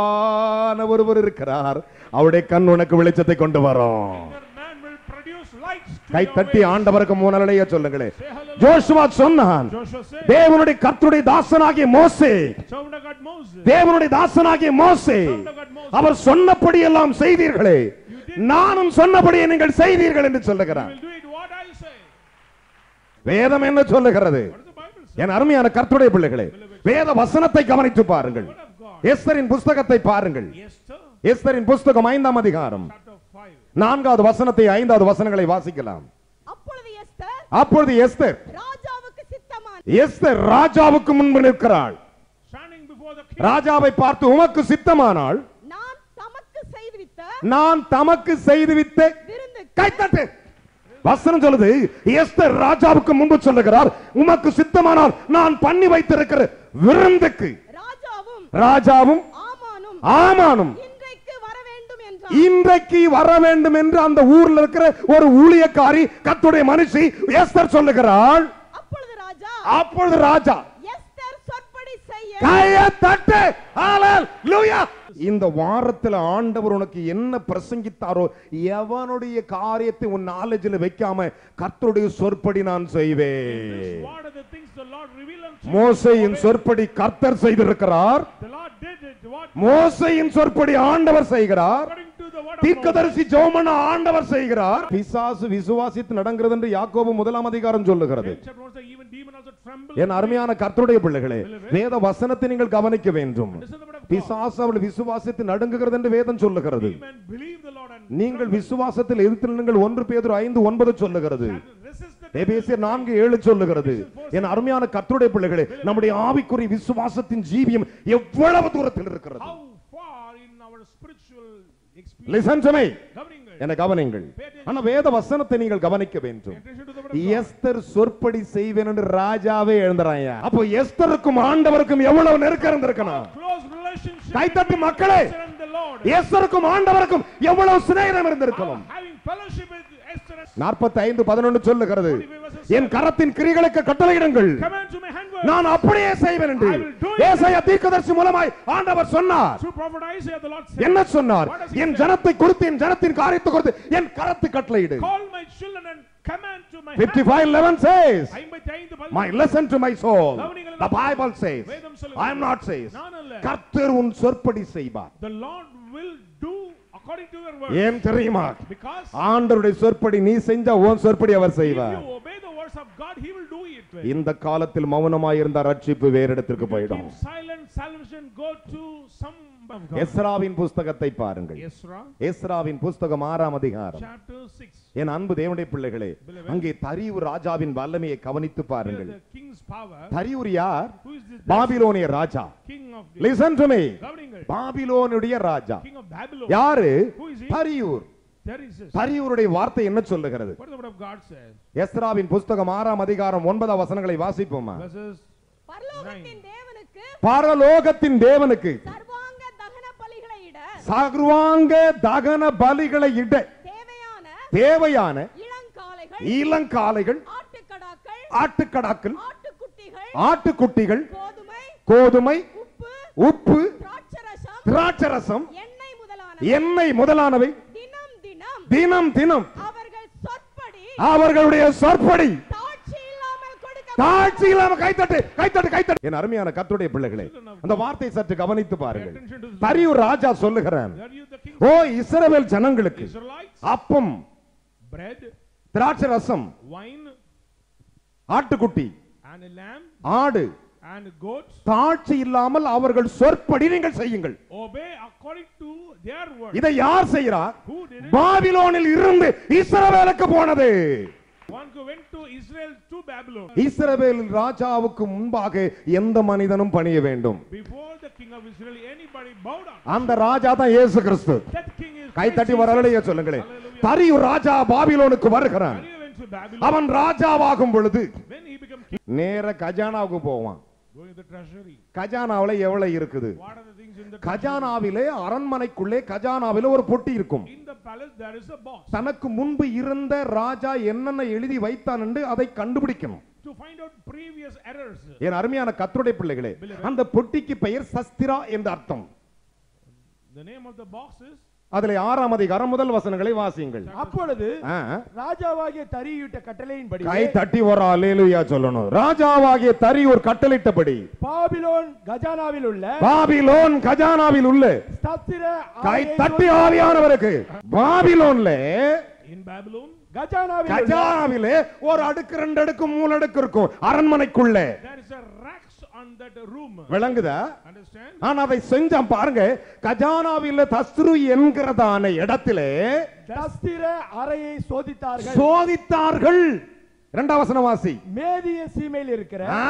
உள்ளான ஒருவர் இருக்கிறார் அவருடைய கண் உனக்கு வெளிச்சத்தை கொண்டு வரும் Your man will produce lights to guy your தட்டி ways. ஆண்டவருக்கு மூணலைய சொல்லுங்களே Say hallelujah. ஜோஷுவா சொன்னான் Joshua said, தேவனுடைய கர்த்தருடைய தாசனாகிய மோசே Servant of God Moses. தேவனுடைய தாசனாகிய மோசே Servant of God Moses. அவர் சொன்னபடி எல்லாம் செய்தீர்களே நானும் சொன்னபடியே நீங்கள் செய்தீர்கள் என்று You சொல்லுகிறார் will do it what I say. வேதம் என்ன சொல்லுகிறது What does the Bible say? என் அருமையான கர்த்தருடைய பிள்ளைகளே வேத வசனத்தை கவனித்து பாருங்கள் Word of God. எஸ்தரின் புஸ்தகத்தை பாருங்கள் Esther எஸ்தரின் புஸ்தகம் ஐந்தாம் அதிகாரம் chapter 5. நான்காவது வசனத்தை ஐந்தாவது வசனங்களை வாசிக்கலாம் அப்பொழுது எஸ்தர் அப்பொழுது எஸ்தர் ராஜாவுக்கு சித்தமான எஸ்தர் ராஜாவுக்கு முன்பு நிற்கிறாள் standing before the king. ராஜாவை பார்த்து உமக்கு சித்தமானால் நான் தமக்கு செய்துவித்த நான் தமக்கு செய்துவித்த விருந்துக்கு கைத்தட்டு வசனம் சொல்லுது எஸ்தர் ராஜாவுக்கு முன்பு சொல்லுகிறார் உமக்கு சித்தமானால் நான் பண்ணி வைத்திருக்கிற விருந்துக்கு ராஜாவும் ராஜாவும் ஆமானும் ஆமானும் இன்றைக்கு வர வேண்டும் என்றார் இன்றைக்கு வர வேண்டும் என்று அந்த ஊர்ல இருக்கிற ஒரு ஊழியக்காரி கத்துடைய மனுஷி எஸ்தர் சொல்லுகிறாள் அப்பொழுது ராஜா அப்பொழுது ராஜா எஸ்தர் சொற்படி செய்ய கைய தட்டு ஹalleluya இந்த வாரத்துல ஆண்டவர் உனக்கு என்ன பிரசங்கித்தாரோ எவனுடைய காரியத்தை உன் நாலேஜில் வைக்காம கர்த்தருடைய சொற்படி நான் செய்வேன் What are the things the Lord revealed unto you? மோசையின் சொற்படி கர்த்தர் செய்திருக்கிறார் The Lord did it. What மோசையின் சொற்படி ஆண்டவர் செய்கிறார் according to the word of Moses. தீர்க்கதரிசி ஜோமன ஆண்டவர் செய்கிறார் பிசாசு விசுவாசித்து நடங்கிறது என்று யாக்கோபு முதலாம் அதிகாரம் சொல்லுகிறது Chapter one says, even demon also tremble. என் அருமையான கர்த்தருடைய பிள்ளைகளே வேத வசனத்தை நீங்கள் கவனிக்க வேண்டும் Listen to the word of God. பிசாசு அவள் விசுவாசித்து நடுங்குகிறது என்று வேதம் சொல்லுகிறது Amen. Believe the Lord and நீங்கள் விசுவாசத்தில் எதிர்த்து நீங்கள் ஒன்று பேதுரு ஐந்து ஒன்பது சொல்லுகிறது resist the எபேசியர் நான்கு ஏழு சொல்லுகிறது என் அருமையான கர்த்தருடைய பிள்ளைகளே நம்முடைய ஆவிக்குரிய விசுவாசத்தின் ஜீவியம் எவ்வளவு தூரத்தில் இருக்கிறது how far in our spiritual experience. Listen to me Governing it. என கவனிங்கள் ஆனா வேத வசனத்தை நீங்கள் கவனிக்க வேண்டும் Attention to the word of God. Esther சொற்படி செய்வேன் என்று ராஜாவே எழுந்துறாங்க அப்போ எஸ்தருக்கும் ஆண்டவருக்கும் எவ்வளவு நெருக்கம் இருந்திருக்கணும் Close relationship கைத்தட்டு between மக்களே. Esther and the Lord. எஸ்தருக்கும் ஆண்டவருக்கும் எவ்வளவு சிநேகம் இருந்திருக்கணும் Having fellowship with Esther and நாற்பத்தி ஐந்து பதினொன்று சொல்லுகிறது என் கரத்தின் கிரிகளுக்கு கட்டளையிடுங்கள் command to my handwork. நான் அப்படியே செய்வேன் என்று I will do it. ஏசாயா தீர்க்கதரிசி மூலமாய் ஆண்டவர் சொன்னார் Through prophet Isaiah, the Lord said, என்ன சொன்னார் What does he N say? ஜனத்தை குறித்து என் ஜனத்தின் காரியத்தை குறித்து என் கரத்து கட்டளையிடு Call my children and command to my 55 11 says ஐம்பத்தி ஐந்து பதினொன்று. my listen to my soul கவனிங்கள். the bible says வேதம் சொல்லுகிறது. i am not says நான் அல்ல. கர்த்தர் உன் சொற்படி செய்வார் The Lord will do according to your word. ஏன் தெரியுமா Because ஆண்டவருடைய சொற்படி நீ செஞ்சா உன் சொற்படி அவர் if செய்வார் you obey the words of God, He will do it. இந்த காலத்தில் மௌனமாய் இருந்த ரட்சிப்பு வேறு இடத்திற்கு போயிடும் Keep silent, salvation go to some of God. எஸ்ராவின் புஸ்தகத்தை பாருங்கள் Ezra எஸ்ராவின் புஸ்தகம் ஆறாம் அதிகாரம் chapter 6. என் அன்பு தேவனுடைய பிள்ளைகளே அங்கே தரியூர் ராஜாவின் வல்லமையை கவனித்து Here பாருங்கள் the king's power. தரியூர் யார் Who is this பாபிலோனிய ராஜா king of the listen to me governing it? பாபிலோனுடைய ராஜா King of Babylon. யாரு Who is he? தரியூர் There is this. தரியூருடைய வார்த்தை என்ன சொல்லுகிறது What the word of God says? எஸ்ராவின் புஸ்தகம் ஆறாம் அதிகாரம் ஒன்பதாம் வசனங்களை வாசிப்போமா Verses பரலோகத்தின் தேவனுக்கு பரலோகத்தின் தேவனுக்கு சர்வாங்க தகன பலிகளை இட சர்வாங்க தகன பலிகளை இட தேவையான தேவையான இளங்காளைகள் இளங்காளைகள் ஆட்டுக்கடாக்கள் ஆட்டுக்கடாக்கள் ஆட்டுக்குட்டிகள் ஆட்டுக்குட்டிகள் கோதுமை கோதுமை உப்பு உப்பு திராட்சரசம் திராட்சரசம் எண்ணெய் முதலான எண்ணெய் முதலானவை தினம் தினம் தினம் தினம் அவர்கள் சொற்படி அவர்களுடைய சொற்படி தாட்சி இல்லாமல் கொடுக்க தாட்சி இல்லாம கைத்தட்டு கைத்தட்டு கைத்தட்டு என் அருமையான கத்துடைய பிள்ளைகளே அந்த வார்த்தை சற்று கவனித்து pay பாருங்கள் attention to this. தரியூர் ராஜா சொல்லுகிறான் Are you the king? ஓ இஸ்ரவேல் ஜனங்களுக்கு Israelites? அப்பம் Bread, திராட்சை ரசம் wine, ஆட்டுக்குட்டி and a lamb, ஆடு and goats. தாட்சி இல்லாமல் அவர்கள் சொற்படி நீங்கள் செய்யுங்கள் Obey according to their word. இதை யார் செய்கிறார் Who did it? பாபிலோனில் இருந்து இஸ்ரவேலுக்கு போனது One who went to Israel to Babylon. இஸ்ரவேல் ராஜாவுக்கு முன்பாக எந்த மனிதனும் பணிய வேண்டும் Before the king of Israel, anybody bow down. அந்த ராஜா தான் இயேசு கிறிஸ்து That king is கை தட்டி Christ வரலையே Jesus. சொல்லுங்களேன் Hallelujah. தரியு ராஜா பாபிலோனுக்கு வருகிறான் When he went to Babylon, அவன் ராஜாவாகும் பொழுது when he became king, நேர கஜானாவுக்கு போவான் going to the treasury. கஜானாவுல எவ்வளவு இருக்குது What are the things in the treasury? கஜானாவிலே அரண்மனைக்குள்ளே கஜானாவிலே ஒரு பொட்டி இருக்கும் In the palace, there is a box. தனக்கு முன்பு இருந்த ராஜா என்னென்ன எழுதி வைத்தான் என்று அதை கண்டுபிடிக்கணும் To find out previous errors. என் அருமையான கத்தருடைய பிள்ளைகளே அந்த பொட்டிக்கு பெயர் சஸ்திரா என்று அர்த்தம் The name of the box is அதிலே ஆறாம் அதிகாரம் முதல் வசனங்களை வாசியுங்கள் அப்பொழுது ஆ, ராஜாவாகிய தரியிட்ட கட்டளையின்படி கை தட்டி ஒரு அலேலுயா சொல்லணும் ராஜாவாகிய தரி ஒரு கட்டளிட்டபடி பாபிலோன் கஜானாவில் உள்ள பாபிலோன் கஜானாவில் உள்ள ஸ்தத்திர கை ஆலய தட்டி ஆவியானவருக்கு பாபிலோன்ல in Babylon. கஜானாவில் உள்ள கஜானாவிலே ஒரு அடுக்கு ரெண்டு அடுக்கு மூணு அடுக்கு இருக்கும் அரண்மனைக்குள்ள There is a racks on that room. விளங்குதா Understand? ஆனா அதை செஞ்சான் பாருங்க கஜானாவில தஸ்ரு என்கிறதான இடத்திலே தஸ்திர அறையை சோதித்தார்கள் சோதித்தார்கள் இரண்டாம் வசனம் வாசி மேதிய சீமையில் இருக்கிற ஆ,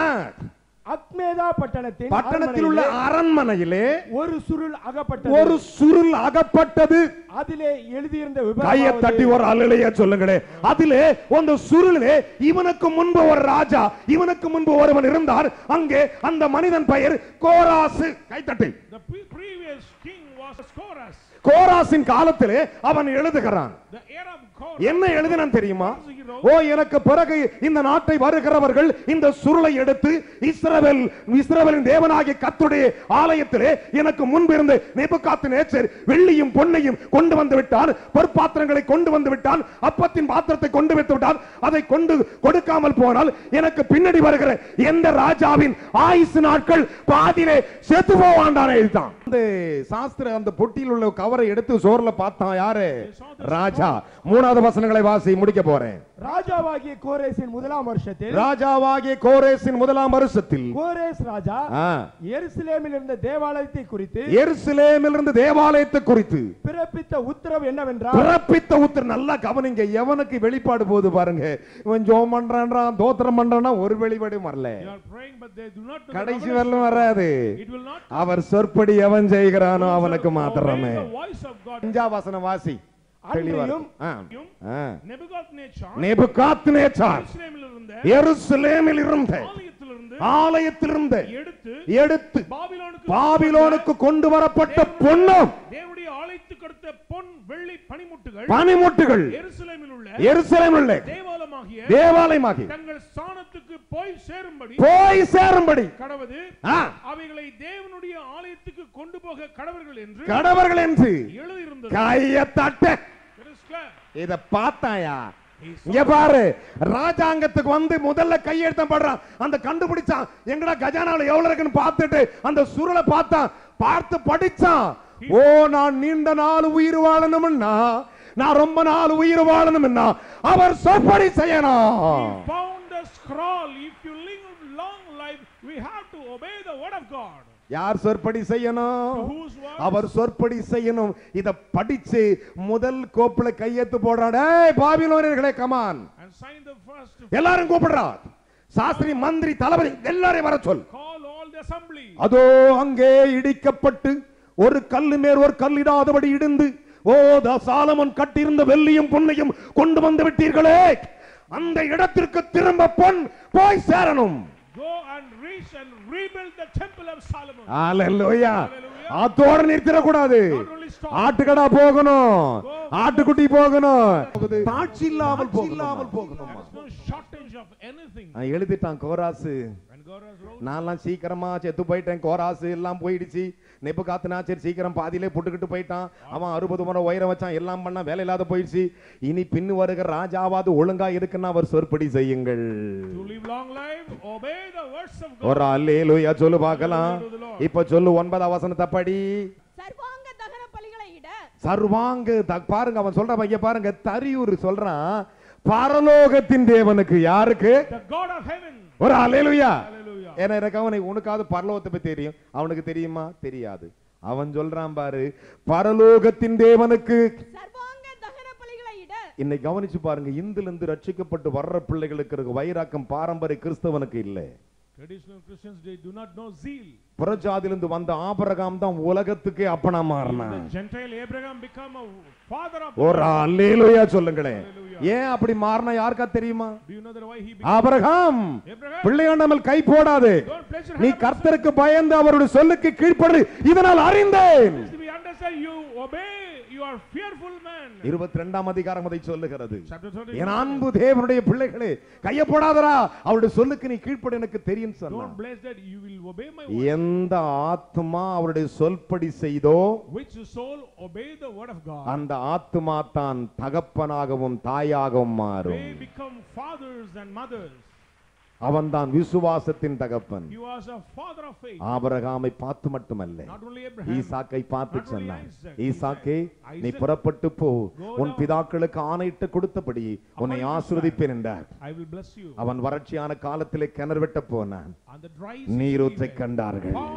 அக்மேதா பட்டணத்தின் பட்டணத்தில் உள்ள அரண்மனையிலே அரண்மனையிலே ஒரு சுருள் அகப்பட்டது ஒரு சுருள் அகப்பட்டது அதிலே எழுதியிருந்த கையை விபரமாவது, தட்டி ஒரு அலுலையா சொல்லுங்களே அதிலே அந்த சுருளிலே இவனுக்கு முன்பு ஒரு ராஜா இவனுக்கு முன்பு ஒருவன் இருந்தார் அங்கே அந்த மனிதன் பெயர் கோராசு கைத்தட்டி The pre- previous king was Chorus. கோராசின் காலத்திலே அவன் எழுதுகிறான் The heir of Chorus. என்ன எழுதினான் தெரியுமா ஓ எனக்கு பிறகு இந்த நாட்டை வருகிறவர்கள் இந்த சுருளை எடுத்து இஸ்ரவேல் இஸ்ரவேலின் தேவனாகிய கத்துடைய ஆலயத்திலே எனக்கு முன்பு இருந்து நேபுகாத்து நேச்சர் வெள்ளியும் பொன்னையும் கொண்டு வந்து விட்டான் பொற்பாத்திரங்களை கொண்டு வந்து விட்டான் அப்பத்தின் பாத்திரத்தை கொண்டு வைத்து விட்டான் அதை கொண்டு கொடுக்காமல் போனால் எனக்கு பின்னாடி வருகிற எந்த ராஜாவின் ஆயுசு நாட்கள் பாதியிலே செத்து போவான்டானே இதுதான் அந்த சாஸ்திர அந்த பொட்டியில் உள்ள கவரை எடுத்து சோர்ல பார்த்தான் யாரு ராஜா மூணாவது வசனங்களை வாசி முடிக்க போறேன் ராஜாவாகிய கோரேசின் முதலாம் வருஷத்தில் ராஜாவாகிய கோரேசின் முதலாம் வருஷத்தில் கோரேஸ் ராஜா ஆ, எருசலேமில் இருந்த தேவாலயத்தை குறித்து எருசலேமிலிருந்து தேவாலயத்தை குறித்து பிறப்பித்த உத்தரவு என்னவென்றால் பிறப்பித்த உத்தர நல்லா கவனிங்க எவனுக்கு வெளிப்பாடு போகுது பாருங்க இவன் ஜோம் பண்றான்றான் தோத்திரம் பண்றான்னா ஒரு வெளிப்பாடு வரல They are praying, but they do not know the கடைசி revelation. வரலும் வராது It will not அவர் சொற்படி எவன் செய்கிறானோ அவனுக்கு obey மாத்திரமே the voice of God. அஞ்சா வசனம் வாசி தெளிவா அன்றியும் ஆ, ஆ. Nebuchadnezzar, நேபுகாத்நேச்சார் எருசலேமில் இருந்த எருசலேமில் இருந்த ஆலயத்திலிருந்து ஆலயத்திலிருந்து எடுத்து எடுத்து பாபிலோனுக்கு பாபிலோனுக்கு கொண்டு வரப்பட்ட பொன்னும் தேவனுடைய ஆலயத்துக்கு அடுத்த பொன் வெள்ளி பனிமுட்டுகள் பனிமுட்டுகள் எருசலேமில் உள்ள எருசலேமில் உள்ள தேவாலயமாகிய தேவாலயமாகி தங்கள் ஸ்தானத்துக்கு போய் சேரும்படி போய் சேரும்படி கடவது ஆ, அவைகளை தேவனுடைய ஆலயத்துக்கு கொண்டு போக கடவர்கள் என்று கடவர்கள் என்று எழுதியிருந்தது கைய தட்ட It is clear. இத பார்த்தாயா He saw இங்க பாரு ராஜாங்கத்துக்கு வந்து முதல்ல கையெழுத்தம் படுறான் அந்த கண்டுபிடிச்சான் எங்கடா கஜானால எவ்வளவு இருக்குன்னு பார்த்துட்டு அந்த சுருளை பார்த்தான் பார்த்து படிச்சான் ஓ நான் நீண்ட நாள் உயிர் வாழணும்னா நான் ரொம்ப நாள் உயிர் வாழணும்னா அவர் சொற்படி செய்யணும் He found the scroll. If you live long life, we have to obey the word of God. யார் சொற்படி செய்யணும் Whose word? அவர் சொற்படி செய்யணும் இத படிச்சு முதல் கோப்புல கையெழுத்து போடுறான் டேய் பாபிலோனியர்களே come on And sign the first. எல்லாரும் கூப்பிடுறார் சாஸ்திரி மந்திரி தளபதி எல்லாரையும் வர சொல் Call all the assembly. அதோ அங்கே இடிக்கப்பட்டு ஒரு கல்லு மேல் ஒரு கல்லிடாதபடி இடிந்து ஓ த சாலமன் கட்டியிருந்த வெள்ளியும் பொன்னையும் கொண்டு வந்து விட்டீர்களே அந்த இடத்திற்கு திரும்ப பொன் போய் சேரணும் Go and reach and rebuild the temple of Solomon. Hallelujah Hallelujah. அதோட நிறுத்திட கூடாது Not only stop. ஆட்டுக்கடா போகணும் ஆட்டுக்குட்டி போகணும் தாட்சி இல்லாமல் போகணும் போகணும் There is no shortage of anything. எழுதிட்டான் கோராசு When God has wrote, நான்லாம் சீக்கிரமா செத்து போயிட்டேன் கோராசு எல்லாம் போயிடுச்சு நெப்பு காத்துனா சரி சீக்கிரம் பாதியிலே புட்டுக்கிட்டு போயிட்டான் அவன் அறுபது முறை உயரம் வச்சான் எல்லாம் பண்ணா வேலை இல்லாத போயிடுச்சு இனி பின்னு வருகிற ராஜாவாது ஒழுங்கா இருக்குன்னா அவர் சொற்படி செய்யுங்கள் to live long life, obey the words of God. ஒரு அல்லேலூயா சொல்லு பார்க்கலாம் இப்ப சொல்லு ஒன்பதாம் வசனத்தை படி சர்வாங்க தகன பலிகளை இட சர்வாங்க த- பாருங்க அவன் சொல்ற பைய பாருங்க தரியூர் சொல்றான் பரலோகத்தின் தேவனுக்கு யாருக்கு The God of heaven. ஒரு அல்லேலூயா Hallelujah. ஏன்னா எனக்கு அவனை உனக்காவது பரலோகத்தை பத்தி தெரியும் அவனுக்கு தெரியுமா தெரியாது அவன் சொல்றான் பாரு பரலோகத்தின் தேவனுக்கு சர்வாங்க தகன பலிகளை இட இன்னை கவனிச்சு பாருங்க இந்துல இருந்து ரட்சிக்கப்பட்டு வர்ற பிள்ளைகளுக்கு இருக்க வைராக்கம் பாரம்பரிய கிறிஸ்தவனுக்கு இல்ல Traditional Christians, they do not know zeal. புறஜாதிலிருந்து வந்த ஆபரகாம் தான் உலகத்துக்கே அப்பனா மாறினான் The Gentile Abraham become a father of ஒரு அல்லேலூயா சொல்லுங்களேன் ஏன் அப்படி மாறினா யாருக்கா தெரியுமா Do you know that why he became Abraham Abraham? பிள்ளையாண்டாமல் கை போடாது Don't place your நீ hand on கர்த்தருக்கு பயந்து அவருடைய சொல்லுக்கு கீழ்ப்படு இதனால் அறிந்தேன் yourself. We understand you obey. You are fearful man. இருபத்தி ரெண்டாம் அதிகாரம் அதை சொல்லுகிறது Chapter 30. என் அன்பு தேவனுடைய பிள்ளைகளே கைய போடாதரா அவருடைய சொல்லுக்கு நீ கீழ்ப்படு எனக்கு தெரியும் சொன்னான் Don't bless that you will obey my word. எந்த ஆத்மா அவருடைய சொல்படி செய்தோ Which soul obey the word of God. அந்த ஆத்மா தான் தகப்பனாகவும் தாயாகவும் மாறும் They become fathers and mothers. அவன் தான் விசுவாசத்தின் தகப்பன் He was a father of faith. ஆபரகாமை பார்த்து மட்டுமல்ல Not only Abraham. ஈசாக்கை பார்த்து Not only சொன்னான் Isaac. ஈசாக்கே Isaac. நீ புறப்பட்டு போ Go உன் down. பிதாக்களுக்கு ஆணையிட்டு கொடுத்தபடி உன்னை According to ஆசிர்வதிப்பேன் என்றார் I will bless you. அவன் வறட்சியான காலத்திலே கிணறு வெட்ட போனான் On the dry நீரூற்றை season, கண்டார்கள் found a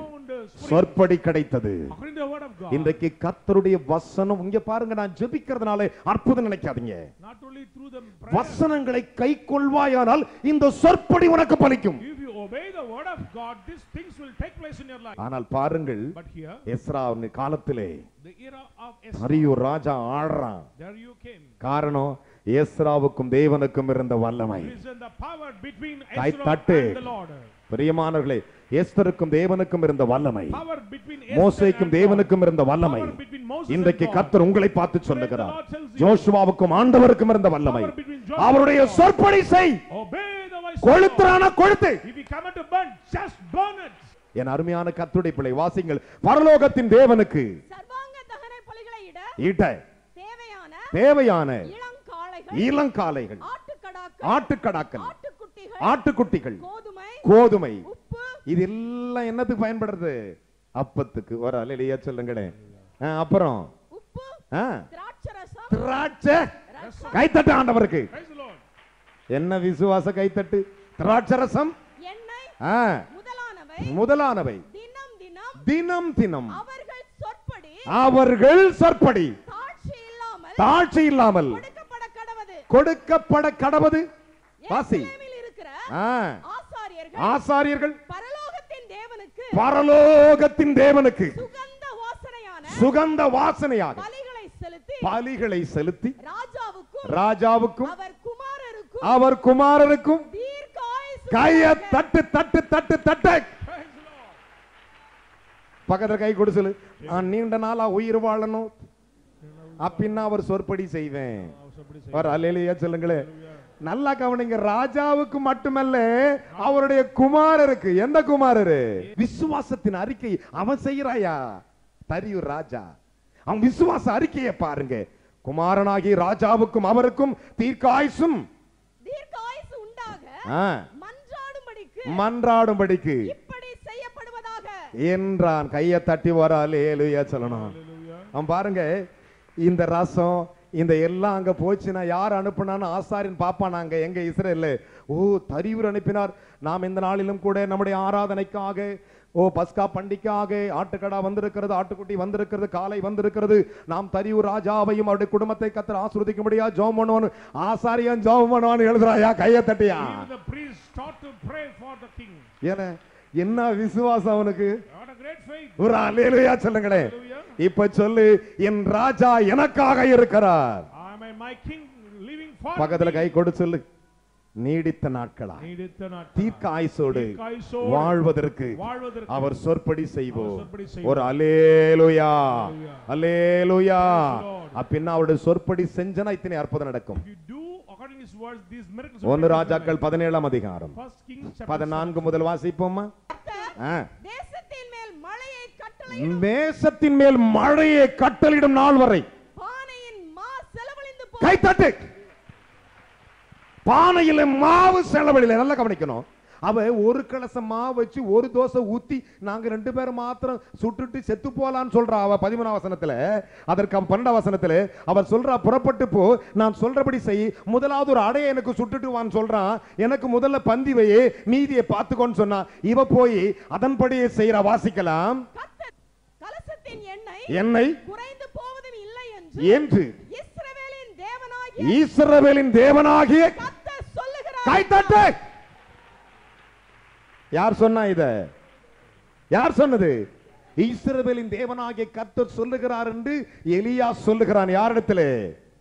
spring. சொற்படி கிடைத்தது According to the word of God. இன்றைக்கு கர்த்தருடைய வசனம் இங்க பாருங்க நான் ஜெபிக்கிறதுனால அற்புதம் நினைக்காதீங்க Not only through the prayer. வசனங்களை கை கொள்வாயானால் இந்த சொற்படி உனக்கு பலிக்கும் If you obey the word of God, these things will take place in your life. ஆனால் பாருங்கள் But here, எஸ்ரா காலத்திலே the era of Esther, அரியூர் ராஜா ஆடுறான் there you came. காரணம் எஸ்ராவுக்கும் தேவனுக்கும் இருந்த வல்லமை Listen, the power between guy Ezra தட்டு. and the Lord. பிரியமானவர்களே எஸ்தருக்கும் தேவனுக்கும் இருந்த வல்லமை Power between Esther மோசேக்கும் and God. தேவனுக்கும் இருந்த வல்லமை Power between Moses இன்றைக்கு and God. கர்த்தர் உங்களை பார்த்து சொல்லுகிறார் ஜோஷுவாவுக்கும் ஆண்டவருக்கும் இருந்த வல்லமை Power between Joshua அவருடைய and God. சொற்படி செய் Obey the voice of God. கொளுத்துறான கொளுத்து If you come to burn, just burn it. என் அருமையான கத்துடைய பிள்ளை வாசிங்கள் பரலோகத்தின் தேவனுக்கு சர்வாங்க தகன பலிகளை இட இட தேவையான தேவையான இளங்காளைகள் இளங்காலைகள் ஆட்டுக்கடாக்கள் ஆட்டுக்கடாக்கள் ஆட்டுக்குட்டிகள் ஆட்டுக்குட்டிகள் கோதுமை கோதுமை உப்பு இது எல்லாம் என்னத்துக்கு பயன்படுறது அப்பத்துக்கு ஒரு அலையிலேயே சொல்லுங்களேன் ஆ, அப்புறம் உப்பு ஆ, திராட்சரசம் திராட்சை கைத்தட்டு ஆண்டவருக்கு Praise the Lord. என்ன விசுவாச கைத்தட்டு திராட்சரசம் எண்ணெய் ஆ, முதலானவை முதலானவை தினம் தினம் தினம் தினம் அவர்கள் சொற்படி அவர்கள் சொற்படி தாட்சி இல்லாமல் தாட்சி இல்லாமல் கொடுக்கப்பட கடவது கொடுக்கப்பட கடவது வாசி எருசலேமில் இருக்கிற ஆ, ஆசாரியர்கள் ஆசாரியர்கள் பரலோகத்தின் தேவனுக்கு பரலோகத்தின் தேவனுக்கு சுகந்த வாசனையான சுகந்த வாசனையாக பலிகளை செலுத்தி பலிகளை செலுத்தி ராஜாவுக்கும் ராஜாவுக்கும் அவர் குமாரருக்கும் அவர் குமாரருக்கும் தீர்க்காயுசு கைய தட்டு தட்டு தட்டு தட்டு Praise the Lord. பக்கத்துல கை கொடு சொல்லு நான் நீண்ட நாளா உயிர் வாழணும் அப்பின்னா அவர் சொற்படி செய்வேன் அவர் அல்லையா சொல்லுங்களே நல்லா கவனிங்க ராஜாவுக்கு மட்டுமல்ல அவருடைய குமாரருக்கு எந்த குமாரரு விசுவாசத்தின் அறிக்கை அவன் செய்யறாயா தரியூர் ராஜா அவன் விசுவாச அறிக்கையை பாருங்க குமாரனாகி ராஜாவுக்கும் அவருக்கும் தீர்க்காயுசும் தீர்க்காயுசு உண்டாக ஆ, மன்றாடும்படிக்கு மன்றாடும்படிக்கு இப்படி செய்யப்படுவதாக என்றான் கையை தட்டி வராலே ஏலுயா சொல்லணும் அவன் பாருங்க இந்த ரசம் இந்த எல்லாம் அங்க போச்சுன்னா யார் அனுப்புனான்னு ஆசாரின் பாப்பானாங்க எங்க இஸ்ரேல்ல ஓ தரியூர் அனுப்பினார் நாம் இந்த நாளிலும் கூட நம்முடைய ஆராதனைக்காக ஓ பஸ்கா பண்டிகைக்காக ஆட்டுக்கடா வந்திருக்கிறது ஆட்டுக்குட்டி வந்திருக்கிறது காலை வந்திருக்கிறது நாம் தரியூர் ராஜாவையும் அவருடைய குடும்பத்தை கத்தர் ஆசிர்வதிக்க முடியா ஜோம் பண்ணுவான்னு ஆசாரியன் ஜோம் பண்ணுவான்னு எழுதுறாயா கையை தட்டியா Even the priest start to pray for the king. ஏன என்ன விசுவாசம் அவனுக்கு What a great faith. ஒரு அலேலுயா சொல்லுங்களேன் இப்ப சொல்லு என் ராஜா எனக்காக இருக்கிறார் I am my king living for பக்கத்துல me. கை கொடு சொல்லு நீடித்த நாட்களா நீடித்த நாட்கள். தீர்க்க ஆயுசோடு தீர்க்காயுசோடு வாழ்வதற்கு வாழ்வதற்கு அவர் சொற்படி செய்வோம் அவர் சொற்படி செய்வோம். ஒரு alleluia Hallelujah. Alleluia Praise the Lord. அப்படின்னா அவருடைய சொற்படி செஞ்சனா இத்தனை அற்புதம் நடக்கும் If you do according to his words, these miracles will ஒன்னு take place in ராஜாக்கள் your life. பதினேழாம் அதிகாரம் First Kings chapter பதினான்கு முதல் வாசிப்போமா கர்த்தர் ஆ. தேசத்தின் மேல் மழையை கட்டளையிடும் மேசத்தின் மேல் மழையை கட்டளிடும் நாள் வரை பானையின் மா செலவழிந்து போ கைத்தட்டு பானையில மாவு செலவழில நல்லா கவனிக்கணும் அவ ஒரு கலசம் மாவு வச்சு ஒரு தோசை ஊத்தி நாங்க ரெண்டு பேரும் மாத்திரம் சுட்டுட்டு செத்து போலான்னு சொல்றா அவ பதிமூணாம் வசனத்துல அதற்கு அவன் பன்னெண்டாம் வசனத்துல அவர் சொல்றா புறப்பட்டு போ நான் சொல்றபடி செய் முதலாவது ஒரு அடையை எனக்கு சுட்டுட்டு வான்னு சொல்றான் எனக்கு முதல்ல பந்தி வையே மீதியை பார்த்துக்கோன்னு சொன்னா இவ போய் அதன்படியே செய்யற வாசிக்கலாம் கர்த்தர் கலசத்தின் எண்ணெய் என்னை குறைந்து போவதும் இல்லை என்று என்று இஸ்ரவேலின் தேவனாகிய ஈஸ்வரவேலின் தேவனாகிய கர்த்தர் சொல்லுகிறார் கைத்தட்டு யார் சொன்னா இத யார் சொன்னது இஸ்ரவேலின் தேவனாகிய கர்த்தர் சொல்லுகிறார் என்று எலியா சொல்லுகிறான் யாரிடத்திலே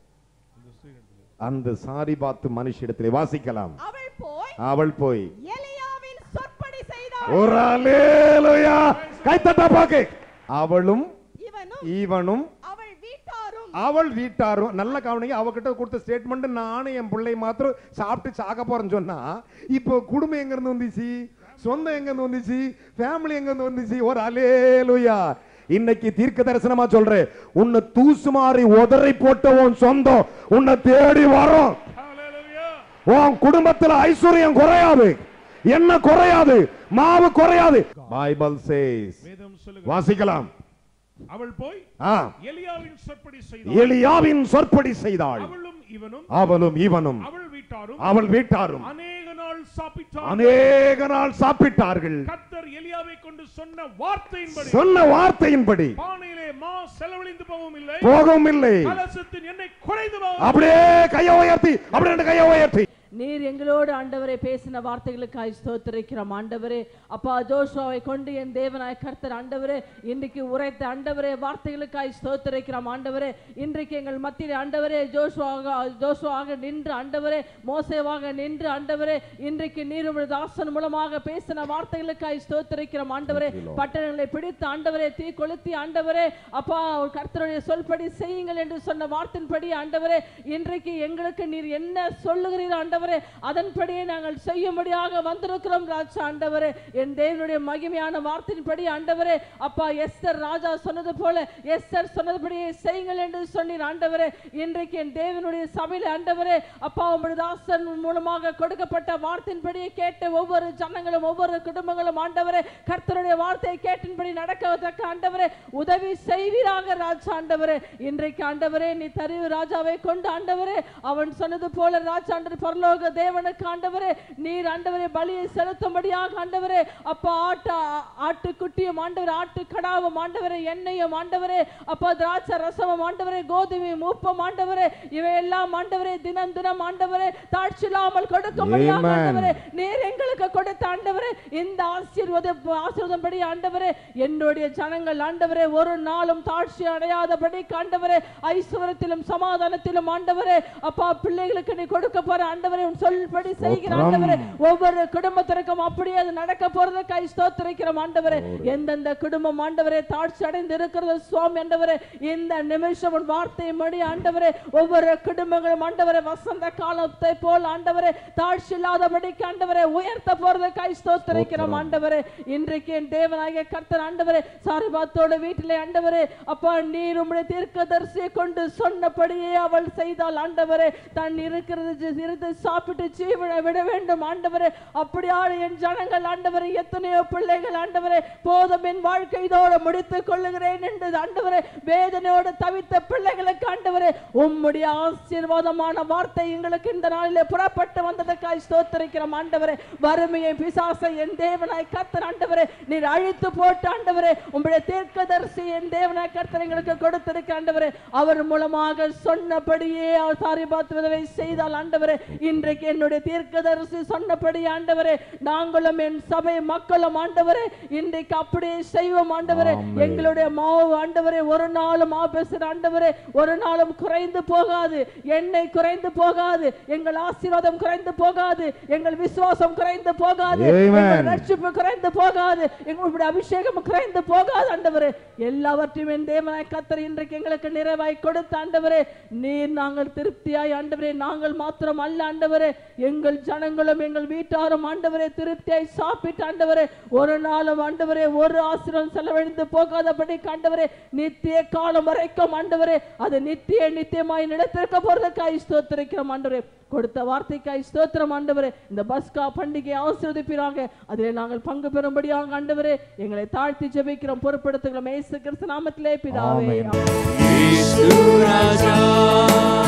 அந்த சாரி பார்த்து மனுஷிடத்திலே வாசிக்கலாம் அவள் போய் அவள் போய் எலியாவின் சொற்படி செய்தாள் ஒரு அலேலுயா கைத்தட்டா பாக்கு அவளும் இவனும் இவனும் அவள் வீட்டாரும் அவள் வீட்டாரும் நல்ல கவனிங்க அவகிட்ட கொடுத்த ஸ்டேட்மெண்ட் நானும் என் பிள்ளை மாத்திரம் சாப்பிட்டு சாக போறேன்னு சொன்னா இப்போ குடும்பம் எங்க இருந்து வந்துச்சு சொந்தம் எங்க இருந்து வந்துச்சு ஃபேமிலி எங்க இருந்து வந்துச்சு ஒரு அலேலுயா இன்னைக்கு தீர்க்க தரிசனமா சொல்றேன் உன்னை தூசு மாறி உதறி போட்ட உன் சொந்தம் உன்னை தேடி வரும் Hallelujah. உன் குடும்பத்துல ஐஸ்வர்யம் குறையாது என்ன குறையாது மாவு குறையாது பைபிள் சேஸ் வேதம் சொல்லுகிறது வாசிக்கலாம் அவள் போய் ஆ எலியாவின் சொற்படி செய்தாள் எலியாவின் சொற்படி செய்தாள் அவளும் இவனும் அவளும் இவனும் அவள் வீட்டாரும் அவள் வீட்டாரும் அநேக நாள் நாள் சாப்பிட்டார்கள் அநேக நாள் சாப்பிட்டார்கள் கர்த்தர் எலியாவை கொண்டு சொன்ன வார்த்தையின்படி சொன்ன வார்த்தையின்படி பானையிலே மா செலவழிந்து போகவும் இல்லை போகவும் இல்லை கலசத்தின் எண்ணெய் குறைந்து போகவும் அப்படியே கையை உயர்த்தி அப்படியே ரெண்டு கையை உயர்த்தி நீர் எங்களோடு ஆண்டவரே பேசின வார்த்தைகளுக்காய் ஸ்தோத்திரிக்கிறோம் ஆண்டவரே அப்பா ஜோஷுவாவை கொண்டு என் தேவனாய் கர்த்தர் ஆண்டவரே இன்றைக்கு உரைத்த ஆண்டவரே வார்த்தைகளுக்காய் ஸ்தோத்திரிக்கிறோம் ஆண்டவரே இன்றைக்கு எங்கள் மத்தியில் ஆண்டவரே ஜோஷுவாக ஜோஷுவாக நின்று ஆண்டவரே மோசேவாக நின்று ஆண்டவரே இன்றைக்கு நீர் உமது தாசன் மூலமாக பேசின வார்த்தைகளுக்காய் ஸ்தோத்திரிக்கிறோம் ஆண்டவரே பட்டணங்களை பிடித்து ஆண்டவரே தீ கொளுத்தி ஆண்டவரே அப்பா கர்த்தருடைய சொல்படி செய்யுங்கள் என்று சொன்ன வார்த்தையின்படி ஆண்டவரே இன்றைக்கு எங்களுக்கு நீர் என்ன சொல்லுகிறீர் ஆண்டவரே அதன்படியே நாங்கள் செய்யும்படியாக வந்திருக்கிறோம் ராஜா ஆண்டவரே என் தேவனுடைய மகிமையான வார்த்தையின்படி ஆண்டவரே அப்பா எஸ்தர் ராஜா சொன்னது போல எஸ்தர் சொன்னதுபடியே செய்யுங்கள் என்று சொன்னீர் ஆண்டவரே இன்றைக்கு என் தேவனுடைய சபையில் ஆண்டவரே அப்பா உம்முடைய தாசன் மூலமாக கொடுக்கப்பட்ட வார்த்தையின்படியே கேட்ட ஒவ்வொரு ஜனங்களும் ஒவ்வொரு குடும்பங்களும் ஆண்டவரே கர்த்தருடைய வார்த்தையை கேட்டின்படி நடக்கத்தக்க ஆண்டவரே உதவி செய்வீராக ராஜா ஆண்டவரே இன்றைக்கு ஆண்டவரே நீ தருவு ராஜாவை கொண்டு ஆண்டவரே அவன் சொன்னது போல ராஜா ஆண்டவர் பரலோக தேவனுக்கு ஆண்டவரே நீர் ஆண்டவரே பலியை செலுத்தும்படியாக ஆண்டவரே அப்பா ஆட்டு ஆட்டுக்குட்டியும் ஆண்டவரே ஆட்டு கடாவும் ஆண்டவரே எண்ணெயும் ஆண்டவரே அப்பா திராட்சை ரசமும் ஆண்டவரே கோதுமையும் உப்பும் ஆண்டவரே இவையெல்லாம் ஆண்டவரே தினம் தினம் ஆண்டவரே தாட்சி இல்லாமல் கொடுக்கும்படியாக Amen. ஆண்டவரே நீர் எங்களுக்கு கொடுத்த ஆண்டவரே இந்த ஆசீர்வாத ஆசீர்வாதம்படி ஆண்டவரே என்னுடைய ஜனங்கள் ஆண்டவரே ஒரு நாளும் தாட்சி அடையாதபடி ஆண்டவரே ஐஸ்வரத்திலும் சமாதானத்திலும் ஆண்டவரே அப்பா பிள்ளைகளுக்கு நீ கொடுக்க போற ஆண்டவரே உன் சொல்படி செய்கிற ஸ்தோத்திரம். ஆண்டவரே ஒவ்வொரு குடும்பத்திற்கும் அப்படியே அது நடக்க போறது கை ஸ்தோத்திரிக்கிறோம் ஆண்டவரே எந்தெந்த குடும்பம் ஆண்டவரே தாட்சி அடைந்து இருக்கிறது சுவாமி ஆண்டவரே இந்த நிமிஷம் உன் வார்த்தை மொழி ஆண்டவரே ஒவ்வொரு குடும்பங்களும் ஆண்டவரே வசந்த காலத்தை போல் ஆண்டவரே தாட்சி இல்லாதபடிக்கு ஆண்டவரே உயர்த்த போறது கை ஸ்தோத்திரிக்கிறோம் ஆண்டவரே இன்றைக்கு என் தேவனாகிய கர்த்தர் ஆண்டவரே சாரிபாத்தோட வீட்டிலே ஆண்டவரே அப்பா நீர் உம்முடைய தீர்க்கதரிசியை கொண்டு சொன்னபடியே அவள் செய்தால் ஆண்டவரே தன் இருக்கிறது ஜி- இருந்து சாப்பிட்டு ஜீவனை விட வேண்டும் ஆண்டவரே அப்படியான என் ஜனங்கள் ஆண்டவரே எத்தனையோ பிள்ளைகள் ஆண்டவரே போதும் என் வாழ்க்கை இதோட முடித்துக் கொள்ளுகிறேன் என்று ஆண்டவரே வேதனையோடு தவித்த பிள்ளைகளுக்கு ஆண்டவரே உம்முடைய ஆசீர்வாதமான வார்த்தை எங்களுக்கு இந்த நாளிலே புறப்பட்டு வந்ததற்காய் ஸ்தோத்திரிக்கிறோம் ஆண்டவரே வறுமையை பிசாசை என் தேவனாய் கர்த்தர் ஆண்டவரே நீர் அழித்து போட்டு ஆண்டவரே உம்முடைய தீர்க்கதரிசி என் தேவனாய் கர்த்தர் எங்களுக்கு கொடுத்திருக்க ஆண்டவரே அவர் மூலமாக சொன்னபடியே அவர் சாரிபாத் விதவை செய்தால் ஆண்டவரே இன்றைக்கு என்னுடைய தீர்க்கதரிசி சொன்னபடி ஆண்டவரே நாங்களும் என் சபை மக்களும் ஆண்டவரே இன்றைக்கு அப்படியே செய்வோம் ஆண்டவரே ஆமென். எங்களுடைய மாவு ஆண்டவரே ஒரு நாளும் ஆபேசர் ஆண்டவரே ஒரு நாளும் குறைந்து போகாது எண்ணெய் குறைந்து போகாது எங்கள் ஆசீர்வாதம் குறைந்து போகாது எங்கள் விசுவாசம் குறைந்து போகாது Amen. எங்கள் ரட்சிப்பு குறைந்து போகாது எங்களுடைய அபிஷேகம் குறைந்து போகாது ஆண்டவரே எல்லாவற்றையும் என் தேவனாய் கத்தர் இன்றைக்கு எங்களுக்கு நிறைவாய் கொடுத்த ஆண்டவரே நீர் நாங்கள் திருப்தியாய் ஆண்டவரே நாங்கள் மாத்திரம் அல்ல ஆண்டவரே எங்கள் ஜனங்களும் எங்கள் வீட்டாரும் ஆண்டவரே திருப்தியாய் சாப்பிட்டு ஆண்டவரே ஒரு நாளும் ஆண்டவரே ஒரு ஆசிரம் செலவழிந்து போகாதபடி ஆண்டவரே நித்திய காலம் வரைக்கும் ஆண்டவரே அது நித்திய நித்தியமாய் நிலைத்திருக்க போறதுக்காய் ஸ்தோத்திரிக்கிறோம் ஆண்டவரே கொடுத்த வார்த்தைக்காய் ஸ்தோத்திரம் ஆண்டவரே இந்த பஸ்கா பண்டிகை ஆசீர்வதிப்பீராக அதிலே நாங்கள் பங்கு பெறும்படியாக ஆண்டவரே எங்களை தாழ்த்தி ஜெபிக்கிறோம் பொறுப்படுத்துகிறோம் இயேசு கிறிஸ்து நாமத்திலே பிதாவே ஆமென். ஆமென். Yesu Raja